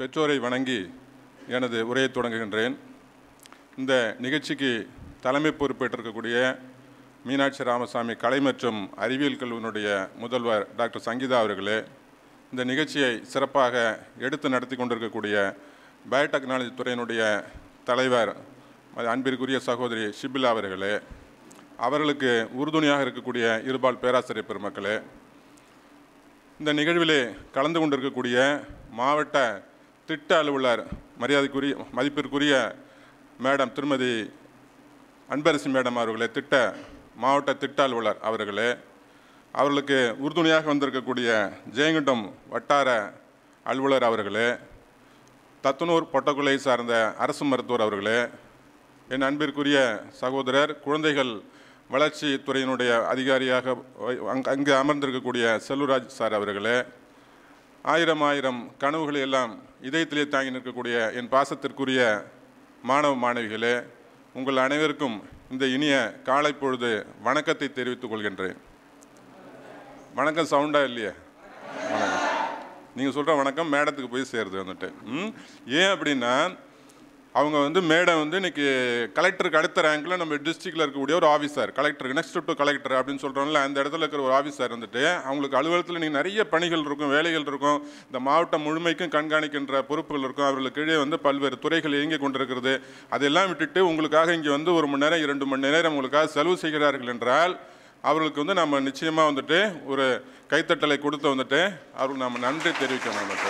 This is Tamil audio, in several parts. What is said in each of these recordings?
பெற்றோரை வணங்கி எனது உரையை தொடங்குகின்றேன் இந்த நிகழ்ச்சிக்கு தலைமை பொறுப்பேற்றிருக்கக்கூடிய மீனாட்சி ராமசாமி கலை மற்றும் அறிவியல் கல்லூரியினுடைய முதல்வர் டாக்டர் சங்கீதா அவர்களே இந்த நிகழ்ச்சியை சிறப்பாக எடுத்து நடத்தி கொண்டிருக்கக்கூடிய பயோடெக்னாலஜி துறையினுடைய தலைவர் அது அன்பிற்குரிய சகோதரி ஷிபிலா அவர்களே அவர்களுக்கு உறுதுணையாக இருக்கக்கூடிய இருபால் பேராசிரியர் பெருமக்களே இந்த நிகழ்விலே கலந்து கொண்டிருக்கக்கூடிய மாவட்ட திட்ட அலுவலர் மரியாதைக்குரிய மதிப்பிற்குரிய மேடம் திருமதி அன்பரசி மேடம் அவர்களே திட்ட மாவட்ட திட்ட அலுவலர் அவர்களே அவர்களுக்கு உறுதுணையாக வந்திருக்கக்கூடிய ஜெயங்கொண்டம் வட்டார அலுவலர் அவர்களே தத்துனூர் பொட்டக்குலை சார்ந்த அரசு மருத்துவர் அவர்களே என் அன்பிற்குரிய சகோதரர் குழந்தைகள் வளர்ச்சி துறையினுடைய அதிகாரியாக வை- அங்க- அங்கு அமர்ந்திருக்கக்கூடிய செல்வராஜ் சார் அவர்களே ஆயிரம் ஆயிரம் கனவுகளை எல்லாம் இதயத்திலே தாங்கி நிற்கக்கூடிய என் பாசத்திற்குரிய மாணவ மாணவிகளே உங்கள் அனைவருக்கும் இந்த இனிய காலை பொழுது வணக்கத்தை தெரிவித்துக் கொள்கின்றேன் வணக்கம் சவுண்டா இல்லையா வணக்கம் நீங்கள் சொல்கிற வணக்கம் மேடத்துக்கு போய் சேருது வந்துட்டு ம் ஏன் அப்படின்னா அவங்க வந்து மேடம் வந்து இன்னைக்கு கலெக்டருக்கு அடுத்த ரேங்கில் நம்ம டிஸ்ட்ரிக்டில் இருக்கக்கூடிய ஒரு ஆஃபீஸர் கலெக்டருக்கு நெக்ஸ்ட் டு கலெக்டர் அப்படின்னு சொல்கிறோம்ல அந்த இடத்துல இருக்கிற ஒரு ஆஃபீஸர் வந்துட்டு அவங்களுக்கு அலுவலகத்தில் நீங்கள் நிறைய பணிகள் இருக்கும் வேலைகள் இருக்கும் இந்த மாவட்டம் முழுமைக்கும் கண்காணிக்கின்ற பொறுப்புகள் இருக்கும் அவர்களுக்கு கீழே வந்து பல்வேறு துறைகள் இயங்கி கொண்டிருக்கிறது அதெல்லாம் விட்டுட்டு உங்களுக்காக இங்கே வந்து ஒரு மணி நேரம் இரண்டு மணி நேரம் உங்களுக்காக செலவு செய்கிறார்கள் என்றால் அவர்களுக்கு வந்து நம்ம நிச்சயமாக வந்துட்டு ஒரு கைத்தட்டலை கொடுத்து வந்துட்டு அவர்களுக்கு நம்ம நன்றி தெரிவிக்கணும் வந்துட்டு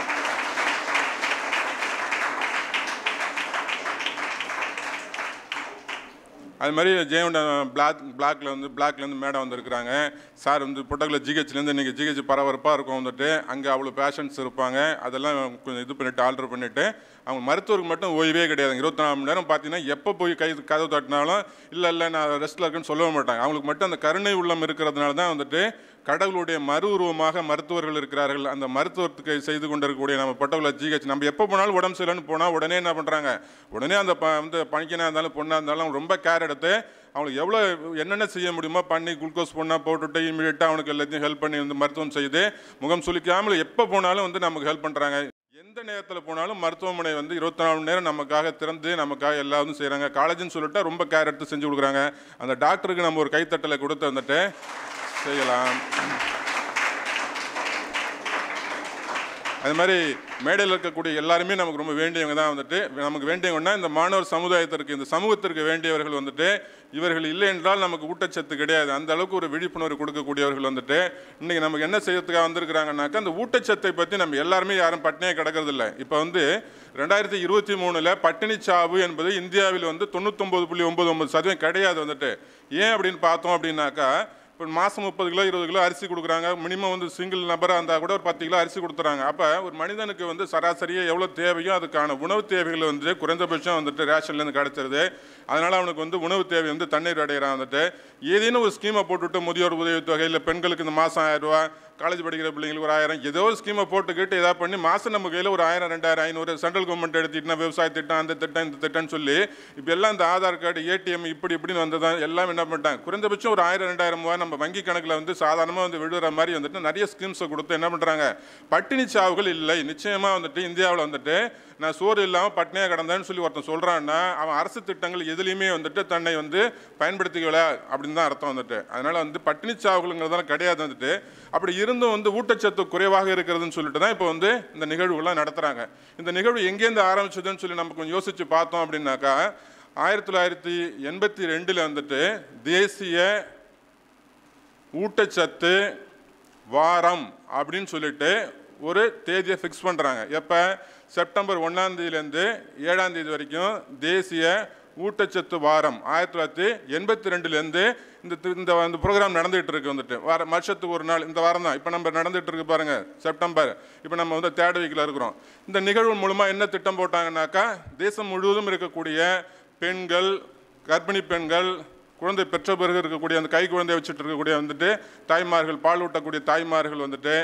அது மாதிரி ஜெயவண்ட பிளாக் பிளாக்ல வந்து பிளாக்லேருந்து மேடம் வந்திருக்கிறாங்க சார் வந்து புட்டக்கில் ஜிஹெச்லேருந்து இன்றைக்கி ஜிஹெச் பரபரப்பாக இருக்கும் வந்துட்டு அங்கே அவ்வளோ பேஷண்ட்ஸ் இருப்பாங்க அதெல்லாம் கொஞ்சம் இது பண்ணிவிட்டு ஆல்டர் பண்ணிவிட்டு அவங்க மருத்துவருக்கு மட்டும் ஓய்வே கிடையாது இருபத்தி நாலு மணி நேரம் பார்த்தீங்கன்னா எப்போ போய் கை கதவு தட்டினாலும் இல்லை இல்லை நான் ரெஸ்ட்டில் இருக்கேன்னு சொல்லவே மாட்டாங்க அவங்களுக்கு மட்டும் அந்த கருணை உள்ளம் இருக்கிறதுனால தான் வந்துட்டு கடவுளுடைய மறு உருவமாக மருத்துவர்கள் இருக்கிறார்கள் அந்த மருத்துவத்துக்கு செய்து கொண்டிருக்கக்கூடிய நம்ம பட்டவுல ஜிஹெச் நம்ம எப்போ போனாலும் உடம்பு சரியில்லைன்னு போனால் உடனே என்ன பண்ணுறாங்க உடனே அந்த ப வந்து பணிக்கனாக இருந்தாலும் பொண்ணாக இருந்தாலும் ரொம்ப கேர் எடுத்து அவங்களுக்கு எவ்வளோ என்னென்ன செய்ய முடியுமோ பண்ணி குளுக்கோஸ் பொண்ணாக போட்டுட்டு இமீடியட்டாக அவனுக்கு எல்லாத்தையும் ஹெல்ப் பண்ணி வந்து மருத்துவம் செய்து முகம் சுளிக்காமல் எப்போ போனாலும் வந்து நமக்கு ஹெல்ப் பண்ணுறாங்க எந்த நேரத்தில் போனாலும் மருத்துவமனை வந்து இருபத்தி நாலு மணி நேரம் நமக்காக திறந்து நமக்காக எல்லாரும் செய்கிறாங்க காலேஜ்னு சொல்லிட்டு ரொம்ப கேர் எடுத்து செஞ்சு கொடுக்குறாங்க அந்த டாக்டருக்கு நம்ம ஒரு கைத்தட்டலை கொடுத்து வந்துட்டு செய்யலாம் அது மாதிரி மேடையில் இருக்கக்கூடிய எல்லாருமே நமக்கு ரொம்ப வேண்டியவங்க தான் வந்துட்டு நமக்கு வேண்டியவங்கன்னா இந்த மாணவர் சமுதாயத்திற்கு இந்த சமூகத்திற்கு வேண்டியவர்கள் வந்துட்டு இவர்கள் இல்லை என்றால் நமக்கு ஊட்டச்சத்து கிடையாது அந்த அளவுக்கு ஒரு விழிப்புணர்வு கொடுக்கக்கூடியவர்கள் வந்துட்டு இன்னைக்கு நமக்கு என்ன செய்யறதுக்காக வந்திருக்கிறாங்கன்னாக்கா அந்த ஊட்டச்சத்தை பற்றி நம்ம எல்லாருமே யாரும் பட்டினியே கிடக்கிறது இல்லை இப்போ வந்து ரெண்டாயிரத்தி இருபத்தி மூணில் பட்டினி சாவு என்பது இந்தியாவில் வந்து தொண்ணூத்தொம்பது புள்ளி ஒம்பது ஒம்பது சதவீதம் கிடையாது வந்துட்டு ஏன் அப்படின்னு பார்த்தோம் அப்படின்னாக்கா இப்போ மாதம் முப்பது கிலோ இருபது கிலோ அரிசி கொடுக்குறாங்க மினிமம் வந்து சிங்கிள் நபராக இருந்தால் கூட ஒரு பத்து கிலோ அரிசி கொடுத்துறாங்க அப்போ ஒரு மனிதனுக்கு வந்து சராசரியாக எவ்வளோ தேவையோ அதுக்கான உணவு தேவைகள் வந்து குறைந்தபட்சம் வந்துட்டு ரேஷன்லேருந்து கிடச்சிருது அதனால் அவனுக்கு வந்து உணவு தேவை வந்து தண்ணீர் அடைகிறான் வந்துட்டு ஏதேனும் ஒரு ஸ்கீமை போட்டுவிட்டு முதியோர் உதவித்தொகை இல்லை பெண்களுக்கு இந்த மாதம் ஆயிரம் ரூபா காலேஜ் படிக்கிற பிள்ளைங்களுக்கு ஒரு ஆயிரம் ஏதோ ஒரு ஸ்கீமை போட்டுக்கிட்டு ஏதாவது பண்ணி மாதம் நம்ம கையில் ஒரு ஆயிரம் ரெண்டாயிரம் ஐநூறு சென்ட்ரல் கவர்மெண்ட் எடுத்துட்டுனா விவசாய திட்டம் அந்த திட்டம் இந்த திட்டம்னு சொல்லி இப்போ எல்லாம் இந்த ஆதார் கார்டு ஏடிஎம் இப்படி இப்படின்னு வந்ததான் எல்லாம் என்ன பண்ணிட்டாங்க குறைந்தபட்சம் ஒரு ஆயிரம் ரெண்டாயிரம் ரூபாய் நம்ம வங்கி கணக்கில் வந்து சாதாரணமாக வந்து விழுற மாதிரி வந்துட்டு நிறைய ஸ்கீம்ஸை கொடுத்து என்ன பண்ணுறாங்க பட்டினி சாவுகள் இல்லை நிச்சயமாக வந்துட்டு இந்தியாவில் வந்துட்டு நான் சோறு இல்லாமல் பட்டினியாக கிடந்தேன்னு சொல்லி ஒருத்தன் சொல்கிறான்னா அவன் அரசு திட்டங்கள் எதுலேயுமே வந்துட்டு தன்னை வந்து பயன்படுத்திக்கல அப்படின்னு தான் அர்த்தம் வந்துட்டு அதனால் வந்து பட்டினி சாவுகள்ங்கிறதெல்லாம் கிடையாது வந்துட்டு அப்படி இருந்தும் வந்து ஊட்டச்சத்து குறைவாக இருக்கிறதுன்னு சொல்லிட்டு தான் இப்போ வந்து இந்த நிகழ்வுகள்லாம் நடத்துகிறாங்க இந்த நிகழ்வு எங்கேருந்து ஆரம்பிச்சதுன்னு சொல்லி நம்ம கொஞ்சம் யோசித்து பார்த்தோம் அப்படின்னாக்கா ஆயிரத்தி தொள்ளாயிரத்தி எண்பத்தி ரெண்டில் வந்துட்டு தேசிய ஊட்டச்சத்து வாரம் அப்படின்னு சொல்லிட்டு ஒரு தேதியை ஃபிக்ஸ் பண்ணுறாங்க எப்போ செப்டம்பர் ஒன்றாம் தேதியிலேருந்து ஏழாம் தேதி வரைக்கும் தேசிய ஊட்டச்சத்து வாரம் ஆயிரத்தி தொள்ளாயிரத்தி எண்பத்தி ரெண்டுலேருந்து இந்த தி- இந்த இந்த ப்ரோக்ராம் நடந்துகிட்டு இருக்கு வந்துட்டு வார வருஷத்துக்கு ஒரு நாள் இந்த வாரம் தான் இப்போ நம்ம நடந்துகிட்டு இருக்கு பாருங்க செப்டம்பர் இப்போ நம்ம வந்து தேர்ட் வீக்கில் இருக்கிறோம் இந்த நிகழ்வு மூலமாக என்ன திட்டம் போட்டாங்கன்னாக்கா தேசம் முழுவதும் இருக்கக்கூடிய பெண்கள் கர்ப்பிணி பெண்கள் குழந்தை பெற்ற பிறகு இருக்கக்கூடிய அந்த கை குழந்தை வச்சுட்டு இருக்கக்கூடிய வந்துட்டு தாய்மார்கள் பால் ஊட்டக்கூடிய தாய்மார்கள் வந்துட்டு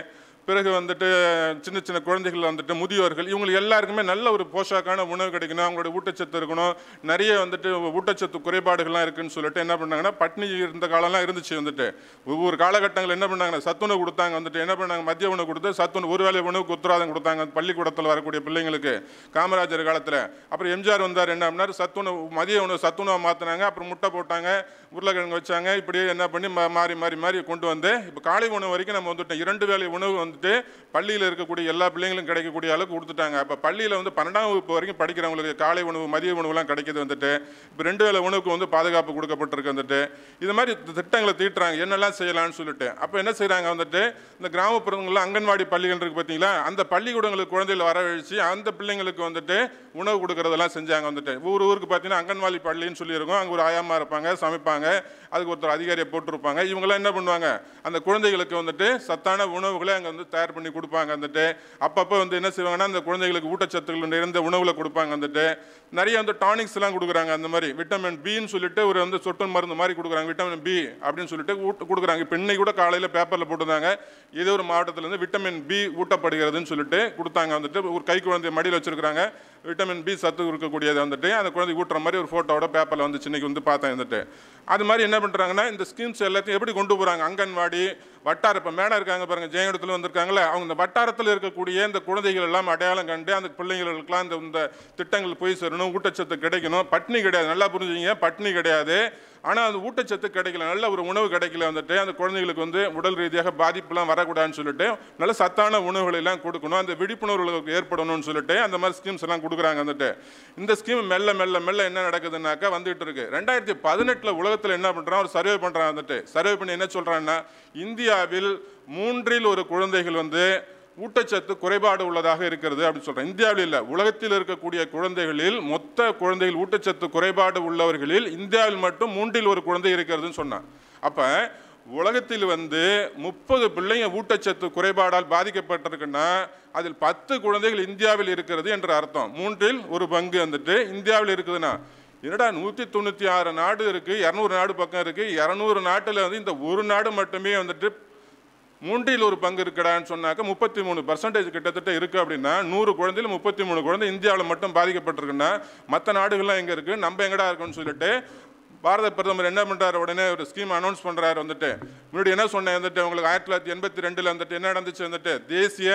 பிறகு வந்துட்டு சின்ன சின்ன குழந்தைகள் வந்துட்டு முதியோர்கள் இவங்களுக்கு எல்லாருக்குமே நல்ல ஒரு போஷாக்கான உணவு கிடைக்கணும் அவங்களோட ஊட்டச்சத்து இருக்கணும் நிறைய வந்துட்டு ஊட்டச்சத்து குறைபாடுகள்லாம் இருக்குன்னு சொல்லிட்டு என்ன பண்ணாங்கன்னா பட்னி இருந்த காலம்லாம் இருந்துச்சு வந்துட்டு ஒவ்வொரு காலகட்டங்கள் என்ன பண்ணாங்கன்னா சத்துணவு கொடுத்தாங்க வந்துட்டு என்ன பண்ணாங்க மதிய உணவு கொடுத்து சத்துணவு ஒரு வேளை உணவுக்கு உத்தரவாதம் கொடுத்தாங்க பள்ளிக்கூடத்தில் வரக்கூடிய பிள்ளைங்களுக்கு காமராஜர் காலத்தில் அப்புறம் எம்ஜிஆர் வந்தார் என்ன பண்ணார் சத்துணவு மதிய உணவு சத்துணவை மாற்றினாங்க அப்புறம் முட்டை போட்டாங்க உருளைக்கிழங்கு வச்சாங்க இப்படியே என்ன பண்ணி மா- மாறி மாறி மாறி கொண்டு வந்து இப்போ காலை உணவு வரைக்கும் நம்ம வந்துட்டோம் இரண்டு வேளை உணவு வந்துட்டு பள்ளியில் இருக்கக்கூடிய எல்லா பிள்ளைங்களும் கிடைக்கக்கூடிய அளவுக்கு கொடுத்துட்டாங்க அப்போ பள்ளியில் வந்து பன்னெண்டாம் வகுப்பு வரைக்கும் படிக்கிறவங்களுக்கு காலை உணவு மதிய உணவுலாம் கிடைக்குது வந்துட்டு இப்போ ரெண்டு வேளை உணவுக்கு வந்து பாதுகாப்பு கொடுக்கப்பட்டிருக்கு வந்துட்டு இது மாதிரி தி- திட்டங்களை தீட்டுறாங்க என்னெல்லாம் செய்யலாம்னு சொல்லிட்டு அப்போ என்ன செய்கிறாங்க வந்துட்டு இந்த கிராமப்புறங்களில் அங்கன்வாடி பள்ளிகள் இருக்குது பார்த்தீங்களா அந்த பள்ளிக்கூடங்களுக்கு குழந்தைகளை வரவழைச்சு அந்த பிள்ளைங்களுக்கு வந்துட்டு உணவு கொடுக்கறதெல்லாம் செஞ்சாங்க வந்துட்டு ஊர் ஊருக்கு பார்த்தீங்கன்னா அங்கன்வாடி பள்ளின்னு சொல்லியிருக்கோம் அங்கே ஒரு ஆயாமா இருப்பாங்க சமைப்பாங்க அதுக்கு ஒருத்தர் அதிகாரியை போட்டிருப்பாங்க இவங்கெல்லாம் என்ன பண்ணுவாங்க அந்த குழந்தைகளுக்கு வந்துட்டு சத்தான உணவுகளை அங்கே வந்து தயார் பண்ணி கொடுப்பாங்க வந்துட்டு அப்பப்போ வந்து என்ன செய்வாங்கன்னா அந்த குழந்தைகளுக்கு ஊட்டச்சத்துக்கள் நிறைந்த உணவுல கொடுப்பாங்க வந்துட்டு நிறைய வந்து டானிக்ஸ் எல்லாம் கொடுக்குறாங்க அந்த மாதிரி விட்டமின் பின்னு சொல்லிட்டு ஒரு வந்து சொட்டு மருந்து மாதிரி கொடுக்குறாங்க விட்டமின் பி அப்படின்னு சொல்லிட்டு ஊட்ட கொடுக்குறாங்க இப்போ இன்னைக்கு கூட காலையில் பேப்பரில் போட்டிருந்தாங்க ஏதோ ஒரு மாவட்டத்துல இருந்து விட்டமின் பி ஊட்டப்படுகிறதுன்னு சொல்லிட்டு கொடுத்தாங்க வந்துட்டு ஒரு கை குழந்தை மடியில் வச்சிருக்காங்க விட்டமின் பி சத்து இருக்கக்கூடியது வந்துட்டு அந்த குழந்தை ஊட்டுற மாதிரி ஒரு ஃபோட்டோவோட பேப்பரில் வந்து இன்னைக்கு வந்து பார்த்தேன் வந்துட்டு அது மாதிரி என்ன பண்ணுறாங்கன்னா இந்த ஸ்கீம்ஸ் எல்லாத்தையும் எப்படி கொண்டு போகிறாங்க அங்கன்வாடி வட்டார இப்போ மேடம் இருக்காங்க பாருங்க ஜெயங்கடத்தில் வந்திருக்காங்களே அவங்க இந்த வட்டாரத்தில் இருக்கக்கூடிய இந்த குழந்தைகள் எல்லாம் அடையாளம் கண்டு அந்த பிள்ளைங்களுக்கெல்லாம் இந்த இந்த திட்டங்கள் போய் சேரணும் ஊட்டச்சத்து கிடைக்கணும் பட்னி கிடையாது நல்லா புரிஞ்சுங்க பட்னி கிடையாது ஆனால் அந்த ஊட்டச்சத்து கிடைக்கல நல்ல ஒரு உணவு கிடைக்கல வந்துட்டு அந்த குழந்தைகளுக்கு வந்து உடல் ரீதியாக பாதிப்புலாம் வரக்கூடாதுன்னு சொல்லிட்டு நல்ல சத்தான உணவுகளை எல்லாம் கொடுக்கணும் அந்த விழிப்புணர்வுகளுக்கு ஏற்படணும்னு சொல்லிட்டு அந்த மாதிரி ஸ்கீம்ஸ் எல்லாம் கொடுக்குறாங்க வந்துட்டு இந்த ஸ்கீம் மெல்ல மெல்ல மெல்ல என்ன நடக்குதுன்னாக்கா வந்துட்டு இருக்கு ரெண்டாயிரத்தி பதினெட்டில் உலகத்தில் என்ன பண்ணுறான் ஒரு சர்வே பண்ணுறான் வந்துட்டு சர்வே பண்ணி என்ன சொல்கிறான்னா இந்தியாவில் மூன்றில் ஒரு குழந்தைகள் வந்து ஊட்டச்சத்து குறைபாடு உள்ளதாக இருக்கிறது அப்படின்னு சொல்றேன் இந்தியாவில் இல்லை உலகத்தில் இருக்கக்கூடிய குழந்தைகளில் மொத்த குழந்தைகள் ஊட்டச்சத்து குறைபாடு உள்ளவர்களில் இந்தியாவில் மட்டும் மூன்றில் ஒரு குழந்தை இருக்கிறதுன்னு சொன்னான் அப்ப உலகத்தில் வந்து முப்பது பிள்ளைங்க ஊட்டச்சத்து குறைபாடால் பாதிக்கப்பட்டிருக்குன்னா அதில் பத்து குழந்தைகள் இந்தியாவில் இருக்கிறது என்ற அர்த்தம் மூன்றில் ஒரு பங்கு வந்துட்டு இந்தியாவில் இருக்குதுன்னா என்னடா நூற்றி தொண்ணூற்றி ஆறு நாடு இருக்குது இரநூறு நாடு பக்கம் இருக்குது இரநூறு நாட்டில் வந்து இந்த ஒரு நாடு மட்டுமே வந்துட்டு மூன்றில் ஒரு பங்கு இருக்கடான்னு சொன்னாக்க முப்பத்தி மூணு பர்சன்டேஜ் கிட்டத்தட்ட இருக்குது அப்படின்னா நூறு குழந்தையில் முப்பத்தி மூணு குழந்தை இந்தியாவில் மட்டும் பாதிக்கப்பட்டிருக்குன்னா மற்ற நாடுகள்லாம் எங்கே இருக்குது நம்ம எங்கடா இருக்குன்னு சொல்லிட்டு பாரத பிரதமர் என்ன பண்ணுறாரு உடனே ஒரு ஸ்கீம் அனௌன்ஸ் பண்ணுறாரு வந்துட்டு முன்னாடி என்ன சொன்னேன் வந்துட்டு உங்களுக்கு ஆயிரத்தி தொள்ளாயிரத்தி எண்பத்தி ரெண்டில் வந்துட்டு என்ன நடந்துச்சு வந்துட்டு தேசிய